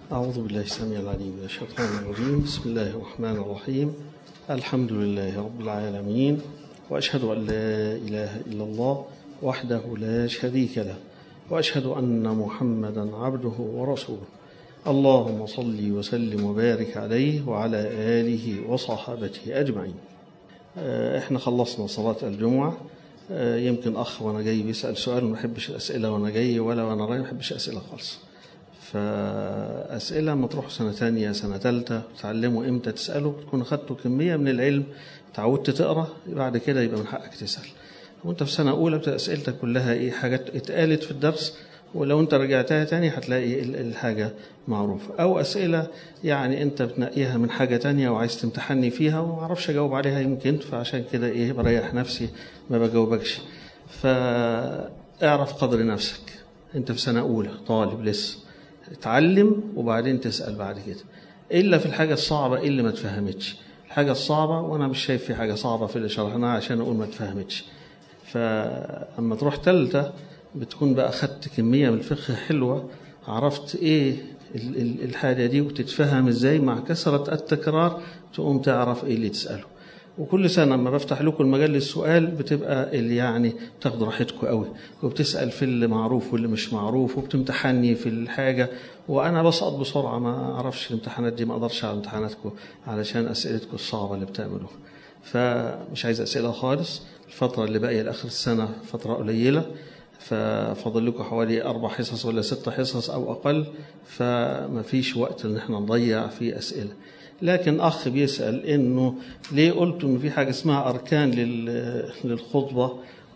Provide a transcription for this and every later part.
أعوذ بالله السميع العليم من الشيطان الرجيم بسم الله الرحمن الرحيم الحمد لله رب العالمين وأشهد أن لا إله إلا الله وحده لا شريك له وأشهد أن محمدا عبده ورسوله اللهم صل وسلم وبارك عليه وعلى آله وصحابته أجمعين احنا خلصنا صلاة الجمعة يمكن أخ وأنا جاي بيسأل سؤال ما بحبش الأسئلة وأنا جاي ولا وأنا رايح ما بحبش أسئلة خالص فأسئلة ما تروحوا سنة تانية سنة تالتة تتعلموا إمتى تسألوا تكون أخدتوا كمية من العلم تعودت تقرأ بعد كده يبقى من حقك تسأل وانت في سنة أولى بتبقى أسئلتك كلها إيه حاجات اتقالت في الدرس ولو انت رجعتها تاني هتلاقي الحاجة معروفة أو أسئلة يعني انت بتنقيها من حاجة تانية وعايز تمتحني فيها وما اعرفش أجاوب عليها يمكن فعشان كده إيه بريح نفسي ما بجاوبكش فاعرف قدر نفسك انت في سنة أولى طالب لسه اتعلم وبعدين تسأل بعد كده إلا في الحاجة الصعبة اللي ما تفهمتش الحاجة الصعبة وأنا مش شايف في حاجة صعبة في اللي شرحناها عشان أقول ما تفهمتش فأما تروح تالتة بتكون بقى خدت كمية من الفقه حلوة عرفت إيه الحاجة دي وتتفهم إزاي مع كثرة التكرار تقوم تعرف إيه اللي تسأله وكل سنة لما بفتح لكم المجال للسؤال بتبقى اللي يعني تاخد راحتكم قوي وبتسأل في اللي معروف واللي مش معروف وبتمتحني في الحاجة وأنا بسقط بسرعة ما أعرفش الامتحانات دي ما أقدرش على امتحاناتكم علشان أسئلتكم الصعبة اللي بتعملوها فمش عايز أسئلة خالص الفترة اللي باقية لآخر السنة فترة قليلة ففاضل لكم حوالي أربع حصص ولا ست حصص أو أقل فما فيش وقت إن احنا نضيع في أسئلة لكن أخ بيسأل إنه ليه قلت إنه في حاجة اسمها أركان للخطبة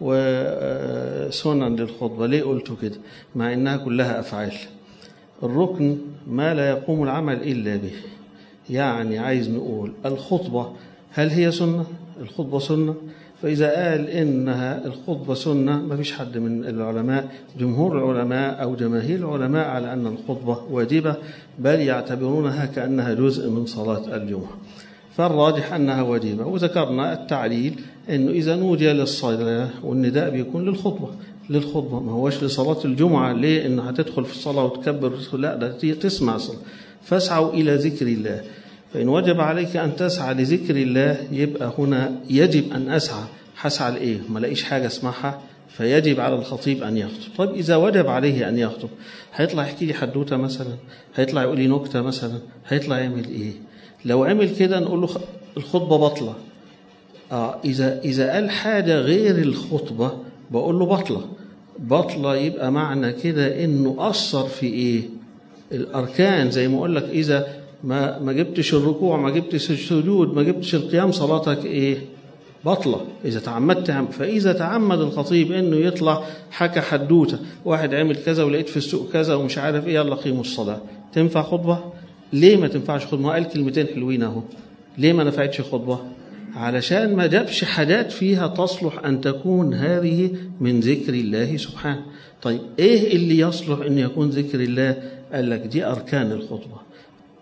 وسنن للخطبة ليه قلت كده مع إنها كلها أفعال الركن ما لا يقوم العمل إلا به يعني عايز نقول الخطبة هل هي سنة الخطبة سنة فإذا قال إنها الخطبة سنة ما فيش حد من العلماء جمهور العلماء أو جماهير العلماء على أن الخطبة واجبة بل يعتبرونها كأنها جزء من صلاة الجمعة فالراجح أنها واجبة وذكرنا التعليل أنه إذا نودي للصلاة والنداء بيكون للخطبة للخطبة ما هوش لصلاة الجمعة ليه إنه هتدخل في الصلاة وتكبر لا ده تسمع صلاة فاسعوا إلى ذكر الله فإن وجب عليك أن تسعى لذكر الله يبقى هنا يجب أن أسعى هسعى لإيه ما لاقيش حاجة اسمعها فيجب على الخطيب أن يخطب طيب إذا وجب عليه أن يخطب هيطلع يحكي لي حدوتة مثلا هيطلع يقول لي نكتة مثلا هيطلع يعمل إيه لو عمل كده نقول له الخطبة بطلة آه إذا إذا قال حاجة غير الخطبة بقول له بطلة بطلة يبقى معنى كده إنه أثر في إيه الأركان زي ما أقول لك إذا ما ما جبتش الركوع ما جبتش السجود ما جبتش القيام صلاتك ايه بطلة إذا تعمدت فإذا تعمد الخطيب إنه يطلع حكى حدوتة واحد عمل كذا ولقيت في السوق كذا ومش عارف إيه يلا قيموا الصلاة تنفع خطبة؟ ليه ما تنفعش خطبة؟ قال كلمتين حلوين أهو ليه ما نفعتش خطبة؟ علشان ما جابش حاجات فيها تصلح أن تكون هذه من ذكر الله سبحانه طيب إيه اللي يصلح أن يكون ذكر الله؟ قال لك دي أركان الخطبة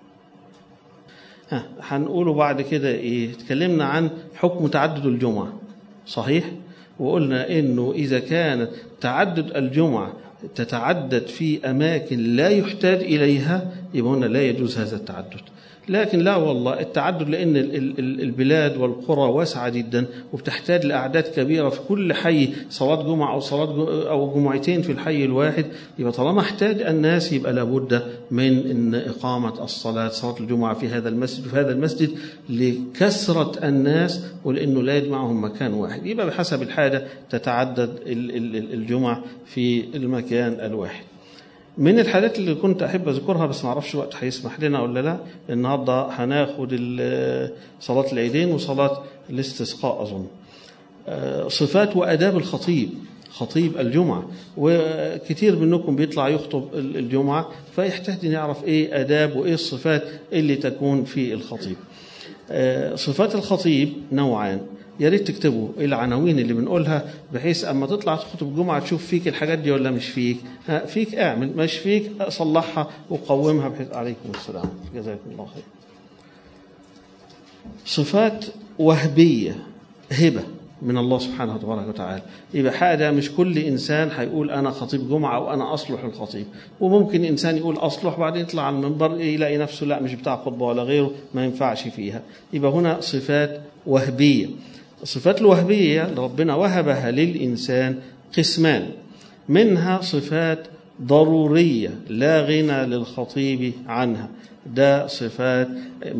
هنقوله بعد كده ايه اتكلمنا عن حكم تعدد الجمعة صحيح وقلنا انه اذا كان تعدد الجمعة تتعدد في اماكن لا يحتاج اليها يبقى هنا لا يجوز هذا التعدد لكن لا والله التعدد لأن البلاد والقرى واسعة جدا وبتحتاج لأعداد كبيرة في كل حي صلاة جمعة أو صلاة أو جمعتين في الحي الواحد يبقى طالما احتاج الناس يبقى لابد من إن إقامة الصلاة صلاة الجمعة في هذا المسجد في هذا المسجد لكثرة الناس ولأنه لا يجمعهم مكان واحد يبقى بحسب الحاجة تتعدد الجمعة في المكان الواحد من الحاجات اللي كنت أحب أذكرها بس ما أعرفش الوقت هيسمح لنا ولا لا النهاردة هناخد صلاة العيدين وصلاة الاستسقاء أظن صفات وأداب الخطيب خطيب الجمعة وكثير منكم بيطلع يخطب الجمعة فيحتاج أن يعرف إيه أداب وإيه الصفات اللي تكون في الخطيب صفات الخطيب نوعان يا ريت تكتبوا العناوين اللي بنقولها بحيث اما تطلع تخطب الجمعه تشوف فيك الحاجات دي ولا مش فيك ها فيك اعمل مش فيك صلحها وقومها بحيث عليكم السلام جزاكم الله خير صفات وهبيه هبه من الله سبحانه وتبارك وتعالى يبقى حاجة مش كل إنسان هيقول أنا خطيب جمعة أو أنا أصلح الخطيب وممكن إنسان يقول أصلح بعدين يطلع على المنبر يلاقي نفسه لا مش بتاع خطبة ولا غيره ما ينفعش فيها يبقى هنا صفات وهبية الصفات الوهبية اللي ربنا وهبها للإنسان قسمان منها صفات ضرورية لا غنى للخطيب عنها ده صفات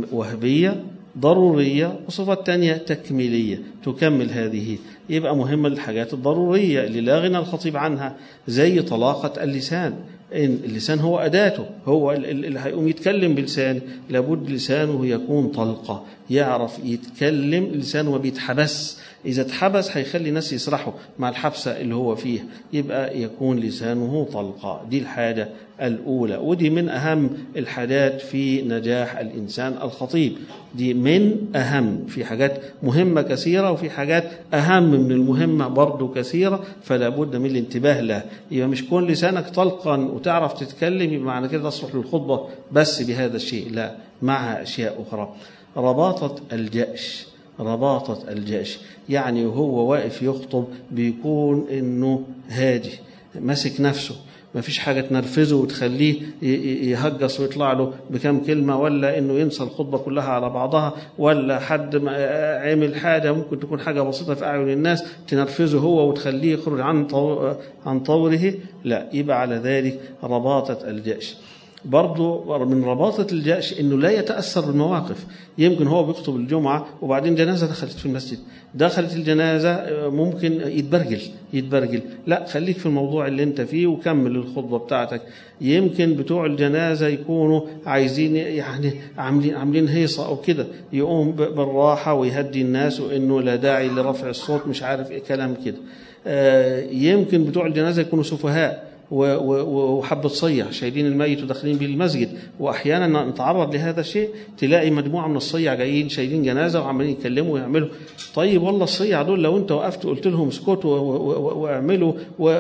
وهبية ضرورية وصفات تانية تكميلية تكمل هذه يبقى مهمة الحاجات الضرورية اللي لا غنى الخطيب عنها زي طلاقة اللسان إن اللسان هو أداته هو اللي هيقوم يتكلم بلسانه لابد لسانه يكون طلقة يعرف يتكلم لسانه ما بيتحبس إذا اتحبس هيخلي الناس يسرحوا مع الحبسة اللي هو فيها يبقى يكون لسانه طلقة دي الحاجة الأولى ودي من أهم الحاجات في نجاح الإنسان الخطيب دي من أهم في حاجات مهمة كثيرة وفي حاجات أهم من المهمة برضو كثيرة فلا بد من الانتباه لها يبقى مش كون لسانك طلقا وتعرف تتكلم يبقى معنى كده تصلح للخطبة بس بهذا الشيء لا معها أشياء أخرى رباطة الجأش رباطة الجأش يعني وهو واقف يخطب بيكون إنه هادي ماسك نفسه ما فيش حاجة تنرفزه وتخليه يهجص ويطلع له بكم كلمة ولا إنه ينسى الخطبة كلها على بعضها ولا حد عمل حاجة ممكن تكون حاجة بسيطة في أعين الناس تنرفزه هو وتخليه يخرج عن عن طوره لا يبقى على ذلك رباطة الجأش برضه من رباطة الجأش انه لا يتأثر بالمواقف يمكن هو بيخطب الجمعة وبعدين جنازة دخلت في المسجد دخلت الجنازة ممكن يتبرجل يتبرجل لا خليك في الموضوع اللي انت فيه وكمل الخطبة بتاعتك يمكن بتوع الجنازة يكونوا عايزين يعني عاملين عاملين هيصة أو كده يقوم بالراحة ويهدي الناس وإنه لا داعي لرفع الصوت مش عارف إيه كلام كده يمكن بتوع الجنازة يكونوا سفهاء وحبة صيع شايلين الميت وداخلين بيه المسجد واحيانا نتعرض لهذا الشيء تلاقي مجموعه من الصيع جايين شايلين جنازه وعمالين يتكلموا ويعملوا طيب والله الصيع دول لو انت وقفت وقلت لهم اسكتوا واعملوا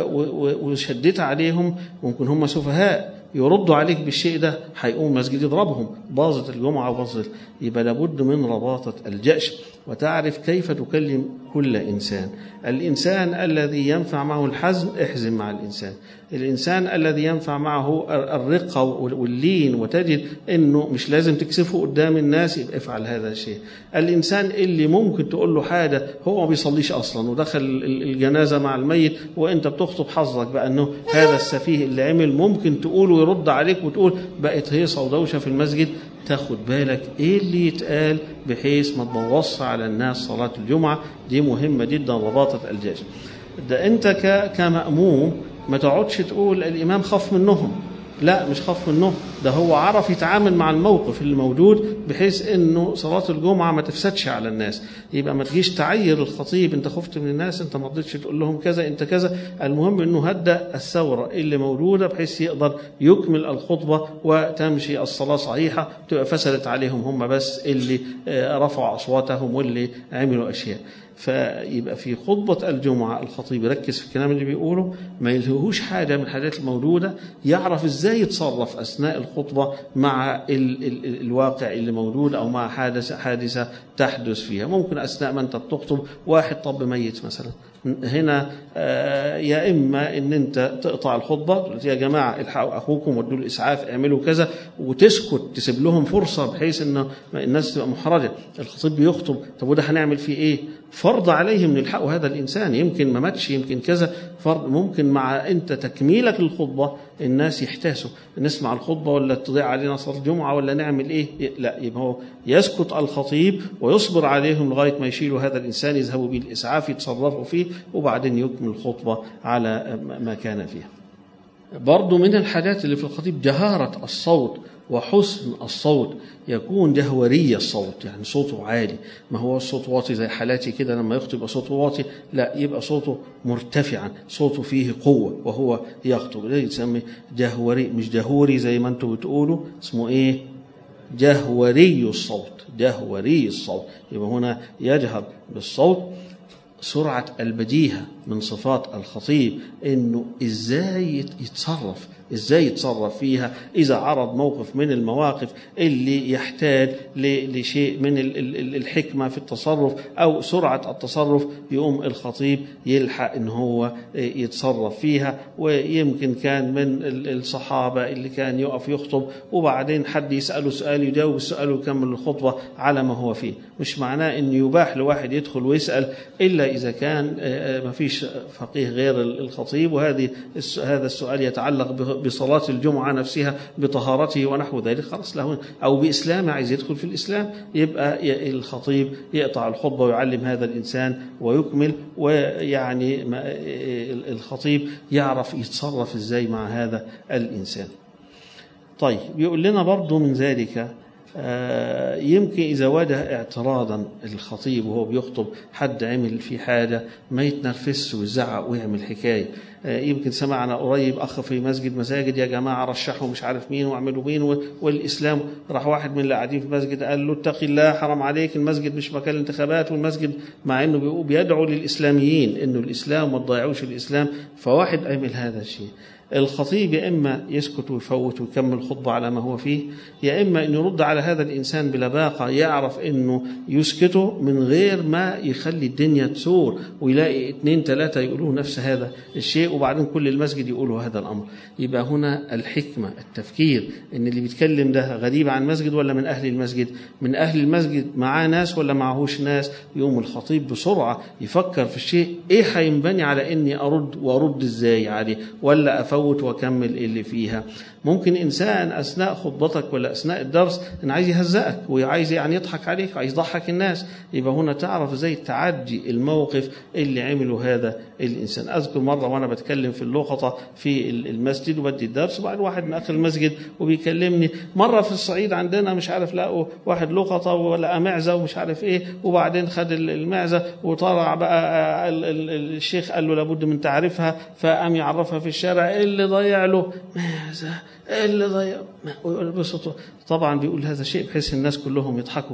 وشديت عليهم ممكن هم سفهاء يردوا عليك بالشيء ده هيقوم المسجد يضربهم باظت الجمعه وباظت يبقى لابد من رباطه الجأش وتعرف كيف تكلم كل انسان الانسان الذي ينفع معه الحزم احزم مع الانسان الإنسان الذي ينفع معه الرقة واللين وتجد أنه مش لازم تكسفه قدام الناس يبقى افعل هذا الشيء الإنسان اللي ممكن تقول له حاجة هو ما بيصليش أصلا ودخل الجنازة مع الميت وأنت بتخطب حظك بقى أنه هذا السفيه اللي عمل ممكن تقول ويرد عليك وتقول بقت هيصة ودوشة في المسجد تاخد بالك ايه اللي يتقال بحيث ما تبوظش على الناس صلاة الجمعة دي مهمة جدا رباطة الجيش ده انت كمأموم ما تقعدش تقول الإمام خاف منهم لا مش خاف منهم ده هو عرف يتعامل مع الموقف اللي موجود بحيث انه صلاة الجمعة ما تفسدش على الناس يبقى ما تجيش تعير الخطيب انت خفت من الناس انت ما رضيتش تقول لهم كذا انت كذا المهم انه هدأ الثورة اللي موجودة بحيث يقدر يكمل الخطبة وتمشي الصلاة صحيحة تبقى فسدت عليهم هم بس اللي رفعوا أصواتهم واللي عملوا أشياء فيبقى في خطبة الجمعة الخطيب يركز في الكلام اللي بيقوله ما يلهوش حاجة من الحاجات الموجودة يعرف ازاي يتصرف أثناء الخطبة مع ال ال الواقع اللي موجود أو مع حادثة, حادثة تحدث فيها ممكن أثناء ما أنت بتخطب واحد طب ميت مثلا هنا يا إما إن أنت تقطع الخطبة يا جماعة الحقوا أخوكم ودوا الإسعاف اعملوا كذا وتسكت تسيب لهم فرصة بحيث إن الناس تبقى محرجة الخطيب بيخطب طب وده هنعمل فيه إيه فرض عليهم يلحقوا هذا الإنسان يمكن ما ماتش يمكن كذا فرض ممكن مع أنت تكميلك للخطبة الناس يحتاسوا نسمع الخطبة ولا تضيع علينا صلاة الجمعة ولا نعمل إيه لا يبقى هو يسكت الخطيب ويصبر عليهم لغاية ما يشيلوا هذا الإنسان يذهبوا به الإسعاف يتصرفوا فيه وبعدين يكمل الخطبة على ما كان فيها برضو من الحاجات اللي في الخطيب جهارة الصوت وحسن الصوت يكون جهوري الصوت يعني صوته عالي ما هو الصوت واطي زي حالاتي كده لما يخطب صوته واطي لا يبقى صوته مرتفعا صوته فيه قوة وهو يخطب ده يتسمى جهوري مش جهوري زي ما انتم بتقولوا اسمه ايه جهوري الصوت جهوري الصوت يبقى هنا يجهر بالصوت سرعة البديهة من صفات الخطيب انه ازاي يتصرف ازاي يتصرف فيها اذا عرض موقف من المواقف اللي يحتاج لشيء من الحكمه في التصرف او سرعه التصرف يقوم الخطيب يلحق ان هو يتصرف فيها ويمكن كان من الصحابه اللي كان يقف يخطب وبعدين حد يساله سؤال يجاوب السؤال ويكمل الخطبه على ما هو فيه مش معناه ان يباح لواحد يدخل ويسال الا اذا كان ما فيش فقيه غير الخطيب وهذه هذا السؤال يتعلق بصلاة الجمعة نفسها بطهارته ونحو ذلك خلاص له أو بإسلام عايز يدخل في الإسلام يبقى الخطيب يقطع الخطبة ويعلم هذا الإنسان ويكمل ويعني الخطيب يعرف يتصرف إزاي مع هذا الإنسان طيب يقول لنا برضو من ذلك يمكن إذا واجه اعتراضا الخطيب وهو بيخطب حد عمل في حاجة ما يتنرفزش ويزعق ويعمل حكاية يمكن سمعنا قريب أخ في مسجد مساجد يا جماعة رشحوا مش عارف مين واعملوا مين والإسلام راح واحد من اللي قاعدين في المسجد قال له اتق الله حرام عليك المسجد مش مكان الانتخابات والمسجد مع انه بيدعو للإسلاميين انه الإسلام ما تضيعوش الإسلام فواحد عمل هذا الشيء الخطيب يا إما يسكت ويفوت ويكمل خطبة على ما هو فيه يا إما أن يرد على هذا الإنسان بلباقة يعرف أنه يسكته من غير ما يخلي الدنيا تسور ويلاقي اثنين ثلاثة يقولوا نفس هذا الشيء وبعدين كل المسجد يقولوا هذا الأمر يبقى هنا الحكمة التفكير أن اللي بيتكلم ده غريب عن مسجد ولا من أهل المسجد من أهل المسجد معاه ناس ولا معهوش ناس يوم الخطيب بسرعة يفكر في الشيء إيه هينبني على أني أرد وأرد إزاي عليه ولا أفوت افوت واكمل اللي فيها ممكن انسان اثناء خطبتك ولا اثناء الدرس ان عايز يهزئك وعايز يعني يضحك عليك وعايز يضحك الناس يبقى هنا تعرف ازاي تعدي الموقف اللي عمله هذا الانسان اذكر مره وانا بتكلم في اللقطه في المسجد وبدي الدرس وبعد واحد من اخر المسجد وبيكلمني مره في الصعيد عندنا مش عارف لقوا واحد لقطه ولا معزه ومش عارف ايه وبعدين خد المعزه وطلع بقى الشيخ قال له لابد من تعرفها فقام يعرفها في الشارع اللي ضيع له ماذا اللي ضيع بصوته طبعا بيقول هذا شيء بحيث الناس كلهم يضحكوا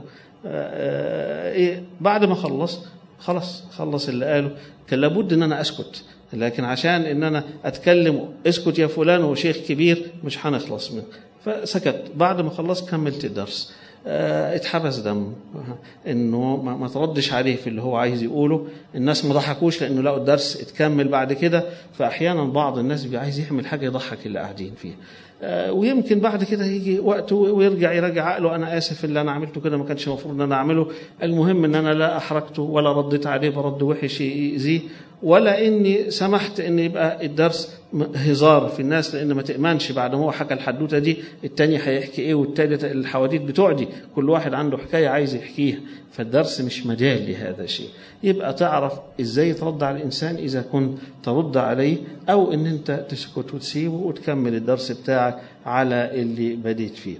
إيه بعد ما خلص خلاص خلص اللي قاله كان لابد ان انا اسكت لكن عشان ان انا اتكلم اسكت يا فلان وشيخ كبير مش هنخلص منه فسكت بعد ما خلص كملت الدرس اتحبس دم انه ما تردش عليه في اللي هو عايز يقوله الناس ما ضحكوش لانه لقوا الدرس اتكمل بعد كده فاحيانا بعض الناس بيبقى عايز يعمل حاجه يضحك اللي قاعدين فيه ويمكن بعد كده يجي وقته ويرجع يراجع عقله انا اسف اللي انا عملته كده ما كانش المفروض ان انا اعمله المهم ان انا لا احرجته ولا رديت عليه برد وحش يأذيه ولا اني سمحت ان يبقى الدرس هزار في الناس لان ما تامنش بعد ما هو حكى الحدوته دي التاني هيحكي ايه والتالت الحواديت بتوعدي كل واحد عنده حكايه عايز يحكيها فالدرس مش مجال لهذا الشيء يبقى تعرف ازاي ترد على الانسان اذا كنت ترد عليه او ان انت تسكت وتسيبه وتكمل الدرس بتاعك على اللي بديت فيه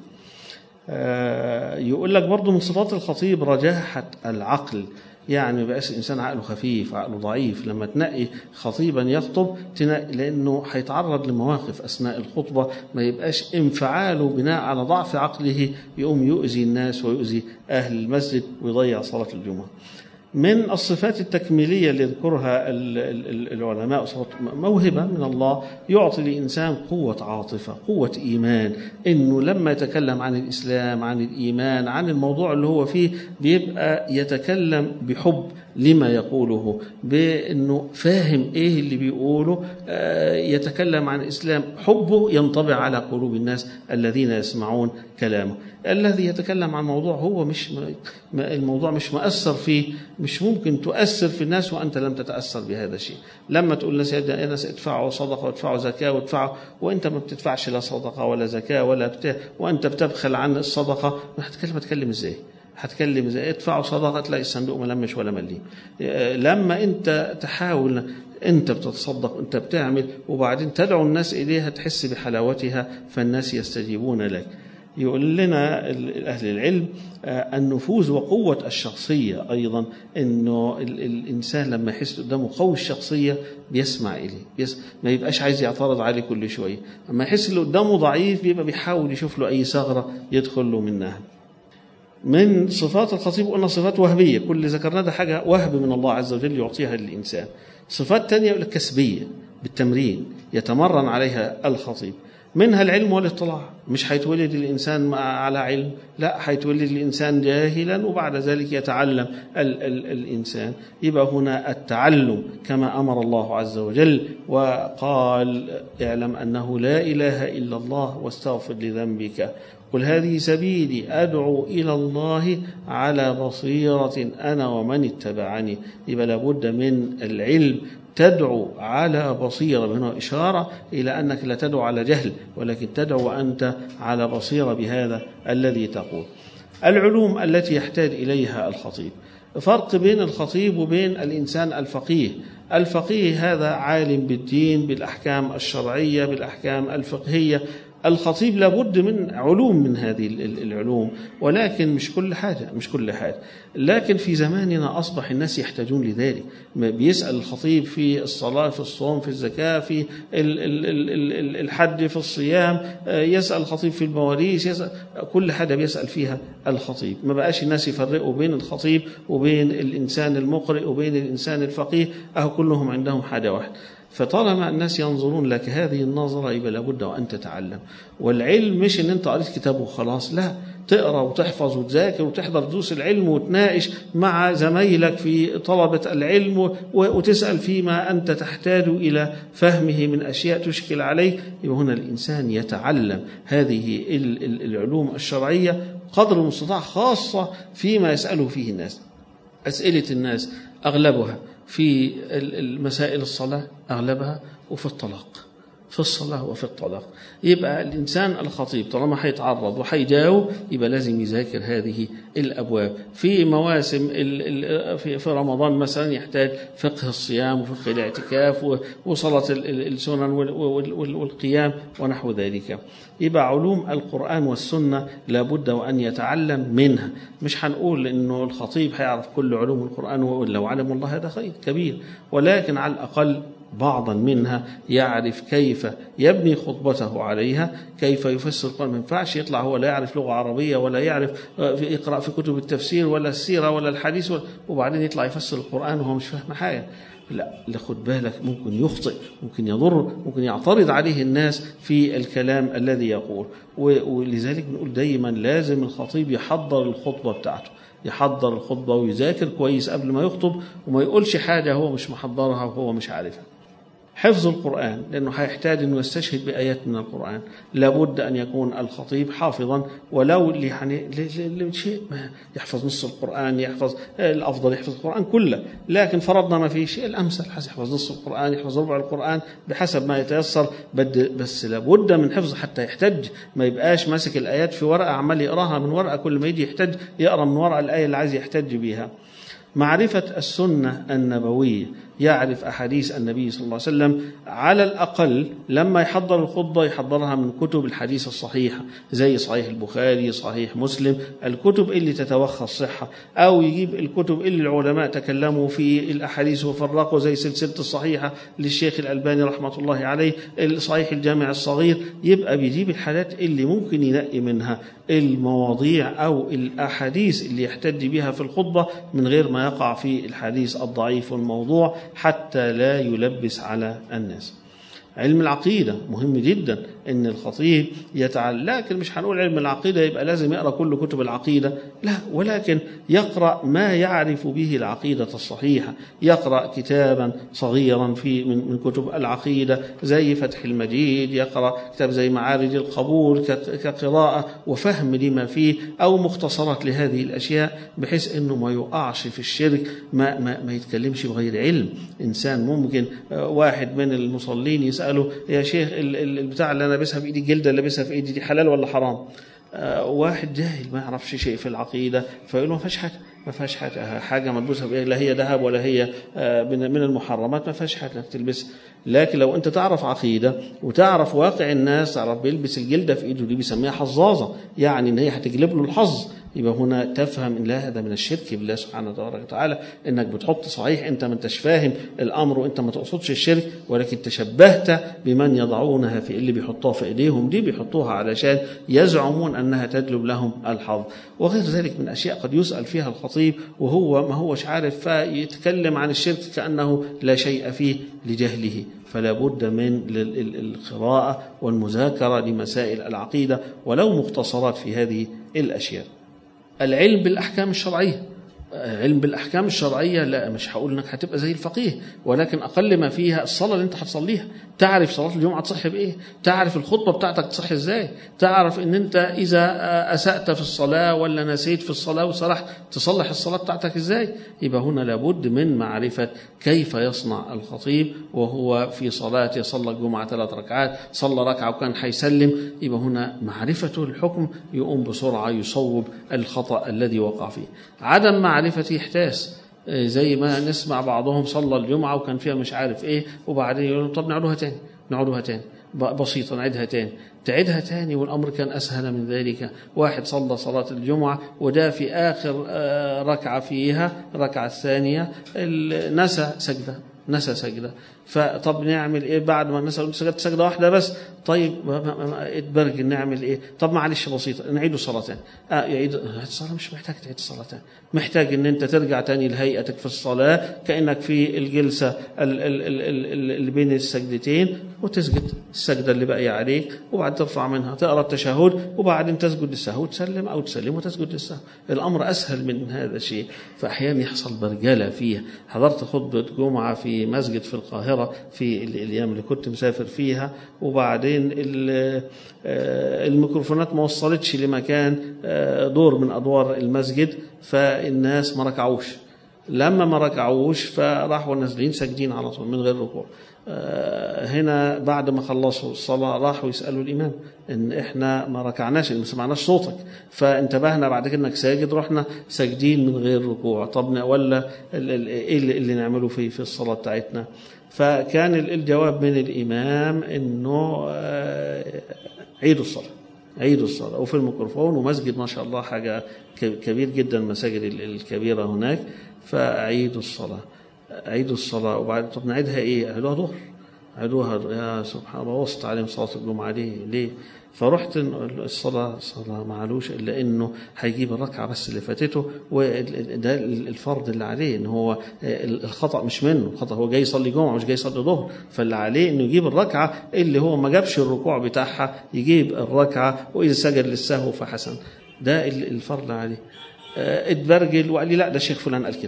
يقول لك برضو من صفات الخطيب رجاحة العقل يعني بقاش الإنسان عقله خفيف عقله ضعيف لما تنقي خطيبا يخطب تنقي لأنه هيتعرض لمواقف أثناء الخطبة ما يبقاش انفعاله بناء على ضعف عقله يقوم يؤذي الناس ويؤذي أهل المسجد ويضيع صلاة الجمعة من الصفات التكميلية اللي يذكرها العلماء موهبة من الله يعطي الإنسان قوة عاطفة قوة إيمان إنه لما يتكلم عن الإسلام عن الإيمان عن الموضوع اللي هو فيه بيبقى يتكلم بحب لما يقوله بأنه فاهم إيه اللي بيقوله يتكلم عن الإسلام حبه ينطبع على قلوب الناس الذين يسمعون كلامه الذي يتكلم عن موضوع هو مش الموضوع مش مؤثر فيه مش ممكن تؤثر في الناس وأنت لم تتأثر بهذا الشيء لما تقول لناس يا ناس ادفعوا صدقة وادفعوا زكاة وادفعوا وأنت ما بتدفعش لا صدقة ولا زكاة ولا بتاع وأنت بتبخل عن الصدقة هتتكلم هتكلم ازاي هتكلم ازاي ادفعوا صدقه تلاقي الصندوق ملمش ولا مليم لما انت تحاول انت بتتصدق انت بتعمل وبعدين تدعو الناس اليها تحس بحلاوتها فالناس يستجيبون لك يقول لنا أهل العلم النفوذ وقوة الشخصية أيضا أنه الإنسان لما يحس قدامه قوي الشخصية بيسمع إليه بيس ما يبقاش عايز يعترض عليه كل شوية أما يحس اللي قدامه ضعيف بيبقى بيحاول يشوف له أي ثغرة يدخل له منها من صفات الخطيب قلنا صفات وهبية كل اللي ذكرناه ده حاجة وهب من الله عز وجل يعطيها للإنسان صفات تانية يقول لك كسبية بالتمرين يتمرن عليها الخطيب منها العلم والاطلاع مش هيتولد الإنسان على علم لا هيتولد الإنسان جاهلا وبعد ذلك يتعلم ال ال الإنسان يبقى هنا التعلم كما أمر الله عز وجل وقال اعلم أنه لا إله إلا الله واستغفر لذنبك قل هذه سبيلي أدعو إلى الله على بصيرة أنا ومن اتبعني يبقى لابد من العلم تدعو على بصيرة منه إشارة إلى أنك لا تدعو على جهل ولكن تدعو وأنت على بصيرة بهذا الذي تقول العلوم التي يحتاج إليها الخطيب فرق بين الخطيب وبين الإنسان الفقيه الفقيه هذا عالم بالدين بالأحكام الشرعية بالأحكام الفقهية الخطيب لابد من علوم من هذه العلوم ولكن مش كل حاجة مش كل حاجة لكن في زماننا أصبح الناس يحتاجون لذلك بيسأل الخطيب في الصلاة في الصوم في الزكاة في الحج في الصيام يسأل الخطيب في المواريث يسأل كل حاجة بيسأل فيها الخطيب ما بقاش الناس يفرقوا بين الخطيب وبين الإنسان المقرئ وبين الإنسان الفقيه أهو كلهم عندهم حاجة واحدة فطالما الناس ينظرون لك هذه النظرة يبقى لابد وأن تتعلم والعلم مش إن أنت قريت كتاب وخلاص لا تقرأ وتحفظ وتذاكر وتحضر دروس العلم وتناقش مع زمايلك في طلبة العلم وتسأل فيما أنت تحتاج إلى فهمه من أشياء تشكل عليه يبقى هنا الإنسان يتعلم هذه العلوم الشرعية قدر المستطاع خاصة فيما يسأله فيه الناس أسئلة الناس أغلبها في المسائل الصلاة أغلبها وفي الطلاق في الصلاة وفي الطلاق يبقى الإنسان الخطيب طالما هيتعرض وهيجاوب يبقى لازم يذاكر هذه الأبواب في مواسم في رمضان مثلا يحتاج فقه الصيام وفقه الاعتكاف وصلاة السنن والقيام ونحو ذلك يبقى علوم القرآن والسنة لابد وأن يتعلم منها مش هنقول إنه الخطيب هيعرف كل علوم القرآن ولو علم الله هذا خير كبير ولكن على الأقل بعضا منها يعرف كيف يبني خطبته عليها كيف يفسر القرآن ما ينفعش يطلع هو لا يعرف لغة عربية ولا يعرف يقرأ في كتب التفسير ولا السيرة ولا الحديث وبعدين يطلع يفسر القرآن وهو مش فاهم حاجة لا خد بالك ممكن يخطئ ممكن يضر ممكن يعترض عليه الناس في الكلام الذي يقول ولذلك بنقول دايما لازم الخطيب يحضر الخطبة بتاعته يحضر الخطبة ويذاكر كويس قبل ما يخطب وما يقولش حاجة هو مش محضرها وهو مش عارفها حفظ القرآن لأنه هيحتاج أنه يستشهد بآيات من القرآن لابد أن يكون الخطيب حافظا ولو لشيء ما يحفظ نص القرآن يحفظ الأفضل يحفظ القرآن كله لكن فرضنا ما في شيء الأمثل يحفظ نص القرآن يحفظ ربع القرآن بحسب ما يتيسر بس لابد من حفظ حتى يحتج ما يبقاش ماسك الآيات في ورقة عمال يقراها من ورقة كل ما يجي يحتج يقرا من ورقة الآية اللي عايز يحتج بيها معرفة السنة النبوية يعرف أحاديث النبي صلى الله عليه وسلم على الأقل لما يحضر الخطبة يحضرها من كتب الحديث الصحيحة زي صحيح البخاري صحيح مسلم الكتب اللي تتوخى الصحة أو يجيب الكتب اللي العلماء تكلموا في الأحاديث وفرقوا زي سلسلة الصحيحة للشيخ الألباني رحمة الله عليه صحيح الجامع الصغير يبقى بيجيب الحالات اللي ممكن ينقي منها المواضيع أو الأحاديث اللي يحتج بها في الخطبة من غير ما يقع في الحديث الضعيف والموضوع حتى لا يلبس على الناس علم العقيدة مهم جدا ان الخطيب يتعلم لكن مش هنقول علم العقيدة يبقى لازم يقرأ كل كتب العقيدة لا ولكن يقرأ ما يعرف به العقيدة الصحيحة يقرأ كتابا صغيرا في من, من كتب العقيدة زي فتح المجيد يقرأ كتاب زي معارج القبول كقراءة وفهم لما فيه أو مختصرات لهذه الأشياء بحيث أنه ما يقعش في الشرك ما, ما, ما يتكلمش بغير علم إنسان ممكن واحد من المصلين يسأله يا شيخ البتاع اللي أنا لابسها في إيدي الجلدة اللي لابسها في إيدي دي حلال ولا حرام آه واحد جاهل ما يعرفش شيء في العقيدة فيقول له ما فيهاش حاجة ما فيهاش حاجة حاجة ملبوسة بإيه لا هي ذهب ولا هي آه من المحرمات ما فيهاش حاجة تلبسها لكن لو أنت تعرف عقيدة وتعرف واقع الناس تعرف بيلبس الجلدة في إيده دي بيسميها حظاظة يعني إن هي هتجلب له الحظ يبقى هنا تفهم ان لا هذا من الشرك بالله سبحانه وتبارك وتعالى انك بتحط صحيح انت ما انتش فاهم الامر وانت ما تقصدش الشرك ولكن تشبهت بمن يضعونها في اللي بيحطوها في ايديهم دي بيحطوها علشان يزعمون انها تجلب لهم الحظ وغير ذلك من اشياء قد يسال فيها الخطيب وهو ما هوش عارف فيتكلم عن الشرك كانه لا شيء فيه لجهله فلا بد من القراءة والمذاكرة لمسائل العقيدة ولو مختصرات في هذه الأشياء العلم بالأحكام الشرعية علم بالأحكام الشرعية لا مش هقول إنك هتبقى زي الفقيه ولكن أقل ما فيها الصلاة اللي أنت هتصليها تعرف صلاة الجمعة تصح بإيه تعرف الخطبة بتاعتك تصح إزاي تعرف إن أنت إذا أسأت في الصلاة ولا نسيت في الصلاة وسرحت تصلح الصلاة بتاعتك إزاي يبقى هنا لابد من معرفة كيف يصنع الخطيب وهو في صلاة صلى الجمعة ثلاث ركعات صلى ركعة وكان هيسلم يبقى هنا معرفته الحكم يقوم بسرعة يصوب الخطأ الذي وقع فيه عدم معرفة يحتاس زي ما نسمع بعضهم صلى الجمعة وكان فيها مش عارف ايه وبعدين يقولوا طب نعودها تاني نعودها تاني بسيطة نعيدها تاني تعيدها تاني والأمر كان أسهل من ذلك واحد صلى صلاة الجمعة وده في آخر ركعة فيها الركعة الثانية نسى سجدة نسى سجدة فطب نعمل ايه بعد ما نسى سجدت سجدة واحدة بس طيب اتبرج نعمل ايه طب معلش بسيطة نعيد صلاتين اه يعيد الصلاة مش محتاج تعيد صلاتين محتاج ان انت ترجع تاني لهيئتك في الصلاة كأنك في الجلسة اللي بين السجدتين وتسجد السجدة اللي باقية عليك وبعد ترفع منها تقرا التشهد وبعدين تسجد للسهو تسلم او تسلم وتسجد للسهو الامر اسهل من هذا الشيء فاحيانا يحصل برجله فيها حضرت خطبه جمعه في مسجد في القاهره في الايام اللي كنت مسافر فيها وبعدين الميكروفونات ما وصلتش لمكان دور من ادوار المسجد فالناس ما ركعوش لما ما ركعوش فراحوا نازلين ساجدين على طول من غير ركوع هنا بعد ما خلصوا الصلاة راحوا يسألوا الإمام إن إحنا ما ركعناش ما سمعناش صوتك فانتبهنا بعد كده إنك ساجد رحنا ساجدين من غير ركوع طب ولا إيه اللي نعمله في في الصلاة بتاعتنا فكان الجواب من الإمام إنه عيدوا الصلاة عيدوا الصلاة وفي الميكروفون ومسجد ما شاء الله حاجة كبير جدا المساجد الكبيرة هناك فعيدوا الصلاة عيدوا الصلاة وبعد طب نعيدها إيه؟ عيدوها ظهر عيدوها يا سبحان الله وسط عليهم صلاة الجمعة دي ليه؟ فرحت الصلاة صلاة معلوش إلا إنه هيجيب الركعة بس اللي فاتته وده الفرض اللي عليه إن هو الخطأ مش منه الخطأ هو جاي يصلي جمعة مش جاي يصلي ظهر فاللي عليه إنه يجيب الركعة اللي هو ما جابش الركوع بتاعها يجيب الركعة وإذا سجد للسهو فحسن ده الفرض عليه اتبرجل وقال لي لا ده الشيخ فلان قال كده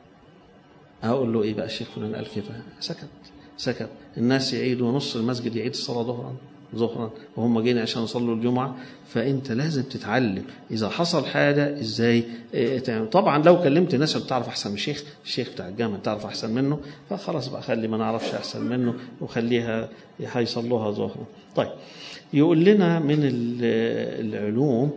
هقول له ايه بقى الشيخ فلان قال كده سكت سكت الناس يعيدوا نص المسجد يعيد الصلاه ظهرا ظهرا وهم جايين عشان يصلوا الجمعه فانت لازم تتعلم اذا حصل حاجه ازاي تعمل طبعا لو كلمت ناس بتعرف احسن من الشيخ الشيخ بتاع الجامع تعرف احسن منه فخلاص بقى خلي ما نعرفش احسن منه وخليها هيصلوها ظهرا طيب يقول لنا من العلوم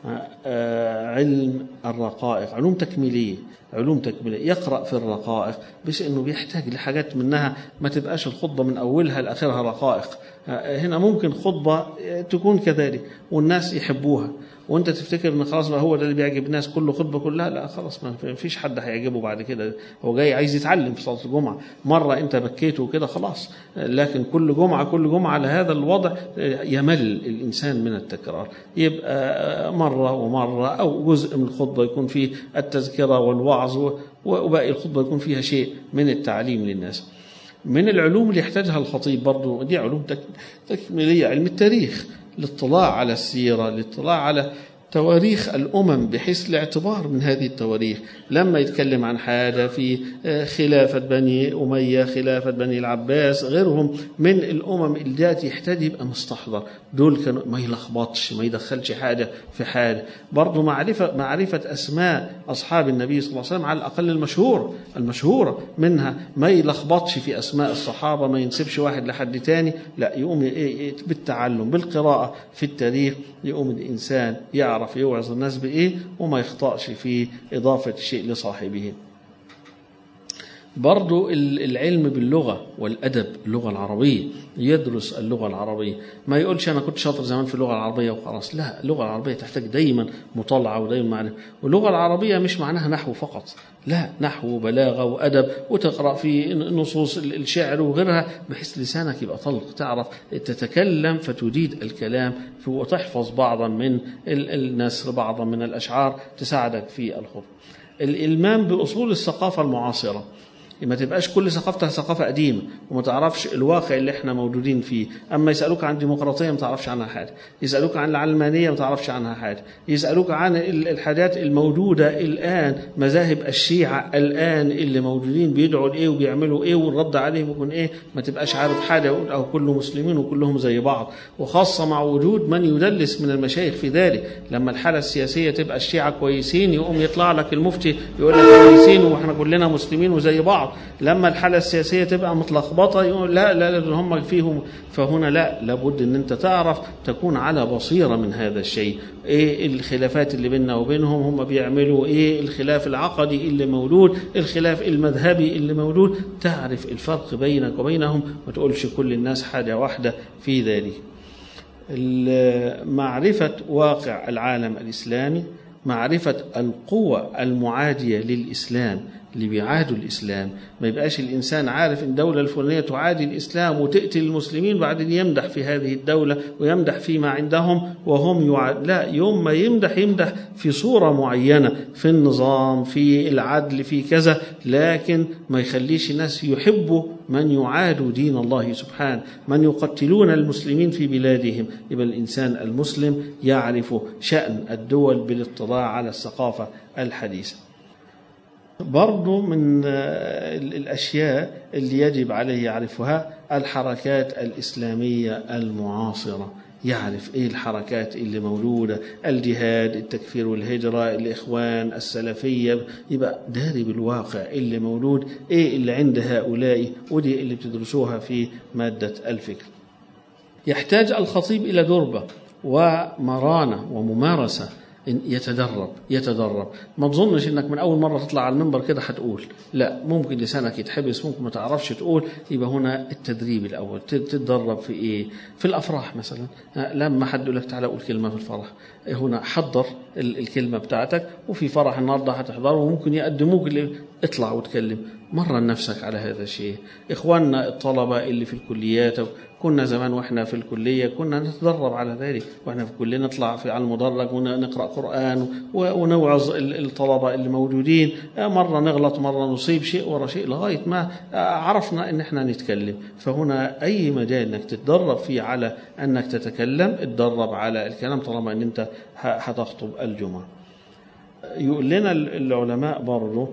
علم الرقائق علوم تكميليه علوم تكميليه يقرا في الرقائق بس انه بيحتاج لحاجات منها ما تبقاش الخطبه من اولها لاخرها رقائق هنا ممكن خطبه تكون كذلك والناس يحبوها وانت تفتكر ان خلاص بقى هو ده اللي بيعجب الناس كله خطبه كلها لا خلاص ما فيش حد هيعجبه بعد كده هو جاي عايز يتعلم في صلاه الجمعه مره انت بكيته وكده خلاص لكن كل جمعه كل جمعه على هذا الوضع يمل الانسان من التكرار يبقى مره ومره او جزء من الخطبه يكون فيه التذكره والوعظ وباقي الخطبه يكون فيها شيء من التعليم للناس من العلوم اللي يحتاجها الخطيب برضه دي علوم تكميليه علم التاريخ الاطلاع على السيرة الاطلاع على تواريخ الأمم بحيث الاعتبار من هذه التواريخ لما يتكلم عن حاجة في خلافة بني أمية خلافة بني العباس غيرهم من الأمم التي يحتاج يبقى مستحضر دول كانوا ما يلخبطش ما يدخلش حاجة في حاجة برضه معرفة معرفة أسماء أصحاب النبي صلى الله عليه وسلم على الأقل المشهور المشهورة منها ما يلخبطش في أسماء الصحابة ما ينسبش واحد لحد تاني لا يقوم بالتعلم بالقراءة في التاريخ يقوم الإنسان يعرف يعرف يوعظ الناس بإيه وما يخطأش في إضافة الشيء لصاحبه برضو العلم باللغة والأدب اللغة العربية يدرس اللغة العربية ما يقولش أنا كنت شاطر زمان في اللغة العربية وخلاص لا اللغة العربية تحتاج دايما مطالعة ودايما معرفة واللغة العربية مش معناها نحو فقط لا نحو وبلاغة وأدب وتقرأ في نصوص الشعر وغيرها بحيث لسانك يبقى طلق تعرف تتكلم فتجيد الكلام وتحفظ بعضا من النسر بعضا من الأشعار تساعدك في الخطبة الإلمام بأصول الثقافة المعاصرة ما تبقاش كل ثقافتها ثقافة قديمة وما تعرفش الواقع اللي احنا موجودين فيه أما يسألوك عن الديمقراطية ما تعرفش عنها حاجة يسألوك عن العلمانية ما تعرفش عنها حاجة يسألوك عن الحاجات الموجودة الآن مذاهب الشيعة الآن اللي موجودين بيدعوا لإيه وبيعملوا إيه والرد عليهم يكون إيه ما تبقاش عارف حاجة أو كله مسلمين وكلهم زي بعض وخاصة مع وجود من يدلس من المشايخ في ذلك لما الحالة السياسية تبقى الشيعة كويسين يقوم يطلع لك المفتي يقول لك كويسين واحنا كلنا مسلمين وزي بعض لما الحالة السياسية تبقى متلخبطة يقول لا لا لا هم فيهم فهنا لا لابد ان انت تعرف تكون على بصيرة من هذا الشيء ايه الخلافات اللي بيننا وبينهم هم بيعملوا ايه الخلاف العقدي اللي موجود الخلاف المذهبي اللي موجود تعرف الفرق بينك وبينهم ما تقولش كل الناس حاجة واحدة في ذلك معرفة واقع العالم الإسلامي معرفة القوى المعادية للإسلام اللي بيعادوا الإسلام ما يبقاش الإنسان عارف إن الدولة الفلانية تعادي الإسلام وتقتل المسلمين بعدين يمدح في هذه الدولة ويمدح فيما عندهم وهم يعاد لا يوم ما يمدح يمدح في صورة معينة في النظام في العدل في كذا لكن ما يخليش الناس يحبوا من يعاد دين الله سبحانه من يقتلون المسلمين في بلادهم يبقى الإنسان المسلم يعرف شأن الدول بالاطلاع على الثقافة الحديثة برضو من الأشياء اللي يجب عليه يعرفها الحركات الإسلامية المعاصرة يعرف ايه الحركات اللي موجودة الجهاد التكفير والهجرة الإخوان السلفية يبقى داري بالواقع اللي موجود ايه اللي عند هؤلاء ودي اللي بتدرسوها في مادة الفكر يحتاج الخطيب إلى دربة ومرانة وممارسة إن يتدرب يتدرب ما تظنش انك من اول مره تطلع على المنبر كده هتقول لا ممكن لسانك يتحبس ممكن ما تعرفش تقول يبقى هنا التدريب الاول تتدرب في ايه في الافراح مثلا لما حد يقول لك تعالى قول كلمه في الفرح هنا حضر الكلمه بتاعتك وفي فرح النهارده هتحضره وممكن يقدموك اللي اطلع واتكلم مرن نفسك على هذا الشيء اخواننا الطلبه اللي في الكليات كنا زمان واحنا في الكليه كنا نتدرب على ذلك واحنا في الكليه نطلع في على المدرج ونقرا قران ونوعظ الطلبه اللي موجودين مره نغلط مره نصيب شيء ورا شيء لغايه ما عرفنا ان احنا نتكلم فهنا اي مجال انك تتدرب فيه على انك تتكلم اتدرب على الكلام طالما ان انت هتخطب الجمعه يقول لنا العلماء برضه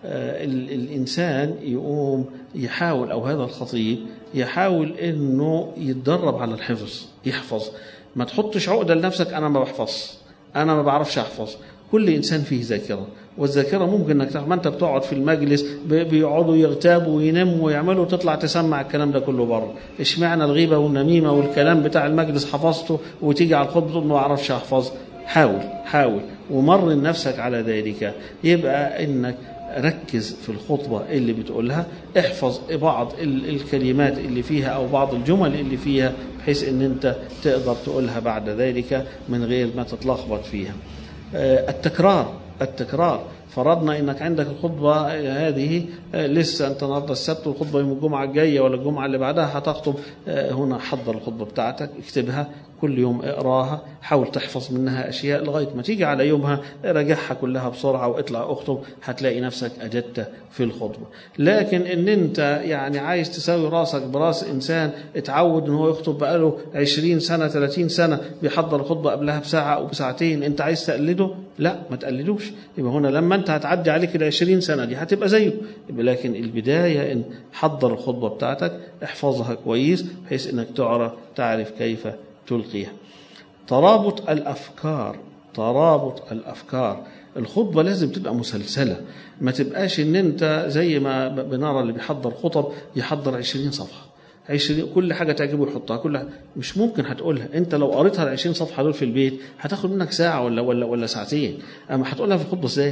الإنسان يقوم يحاول أو هذا الخطيب يحاول أنه يتدرب على الحفظ يحفظ ما تحطش عقدة لنفسك أنا ما بحفظ أنا ما بعرفش أحفظ كل إنسان فيه ذاكرة والذاكرة ممكن أنك ما أنت بتقعد في المجلس بيقعدوا يغتابوا ويناموا ويعملوا وتطلع تسمع الكلام ده كله بره اشمعنى الغيبة والنميمة والكلام بتاع المجلس حفظته وتيجي على الخطبة تقول ما أعرفش أحفظ حاول حاول ومرن نفسك على ذلك يبقى انك ركز في الخطبة اللي بتقولها احفظ بعض الكلمات اللي فيها أو بعض الجمل اللي فيها بحيث ان انت تقدر تقولها بعد ذلك من غير ما تتلخبط فيها التكرار التكرار فرضنا انك عندك الخطبه هذه لسه انت النهارده السبت والخطبه يوم الجمعه الجايه ولا الجمعه اللي بعدها هتخطب هنا حضر الخطبه بتاعتك اكتبها كل يوم اقراها حاول تحفظ منها اشياء لغايه ما تيجي على يومها راجعها كلها بسرعه واطلع اخطب هتلاقي نفسك اجدت في الخطبه لكن ان انت يعني عايز تساوي راسك براس انسان اتعود ان هو يخطب بقاله 20 سنه 30 سنه بيحضر الخطبه قبلها بساعه او بساعتين انت عايز تقلده لا ما تقلدوش يبقى هنا لما انت هتعدي عليك ال 20 سنه دي هتبقى زيه لكن البدايه ان حضر الخطبه بتاعتك احفظها كويس بحيث انك تعرف تعرف كيف تلقيها ترابط الافكار ترابط الافكار الخطبه لازم تبقى مسلسله ما تبقاش ان انت زي ما بنرى اللي بيحضر خطب يحضر 20 صفحه 20 كل حاجه تعجبه يحطها كل حاجة. مش ممكن هتقولها انت لو قريتها ال 20 صفحه دول في البيت هتاخد منك ساعه ولا ولا ولا ساعتين اما هتقولها في الخطبه ازاي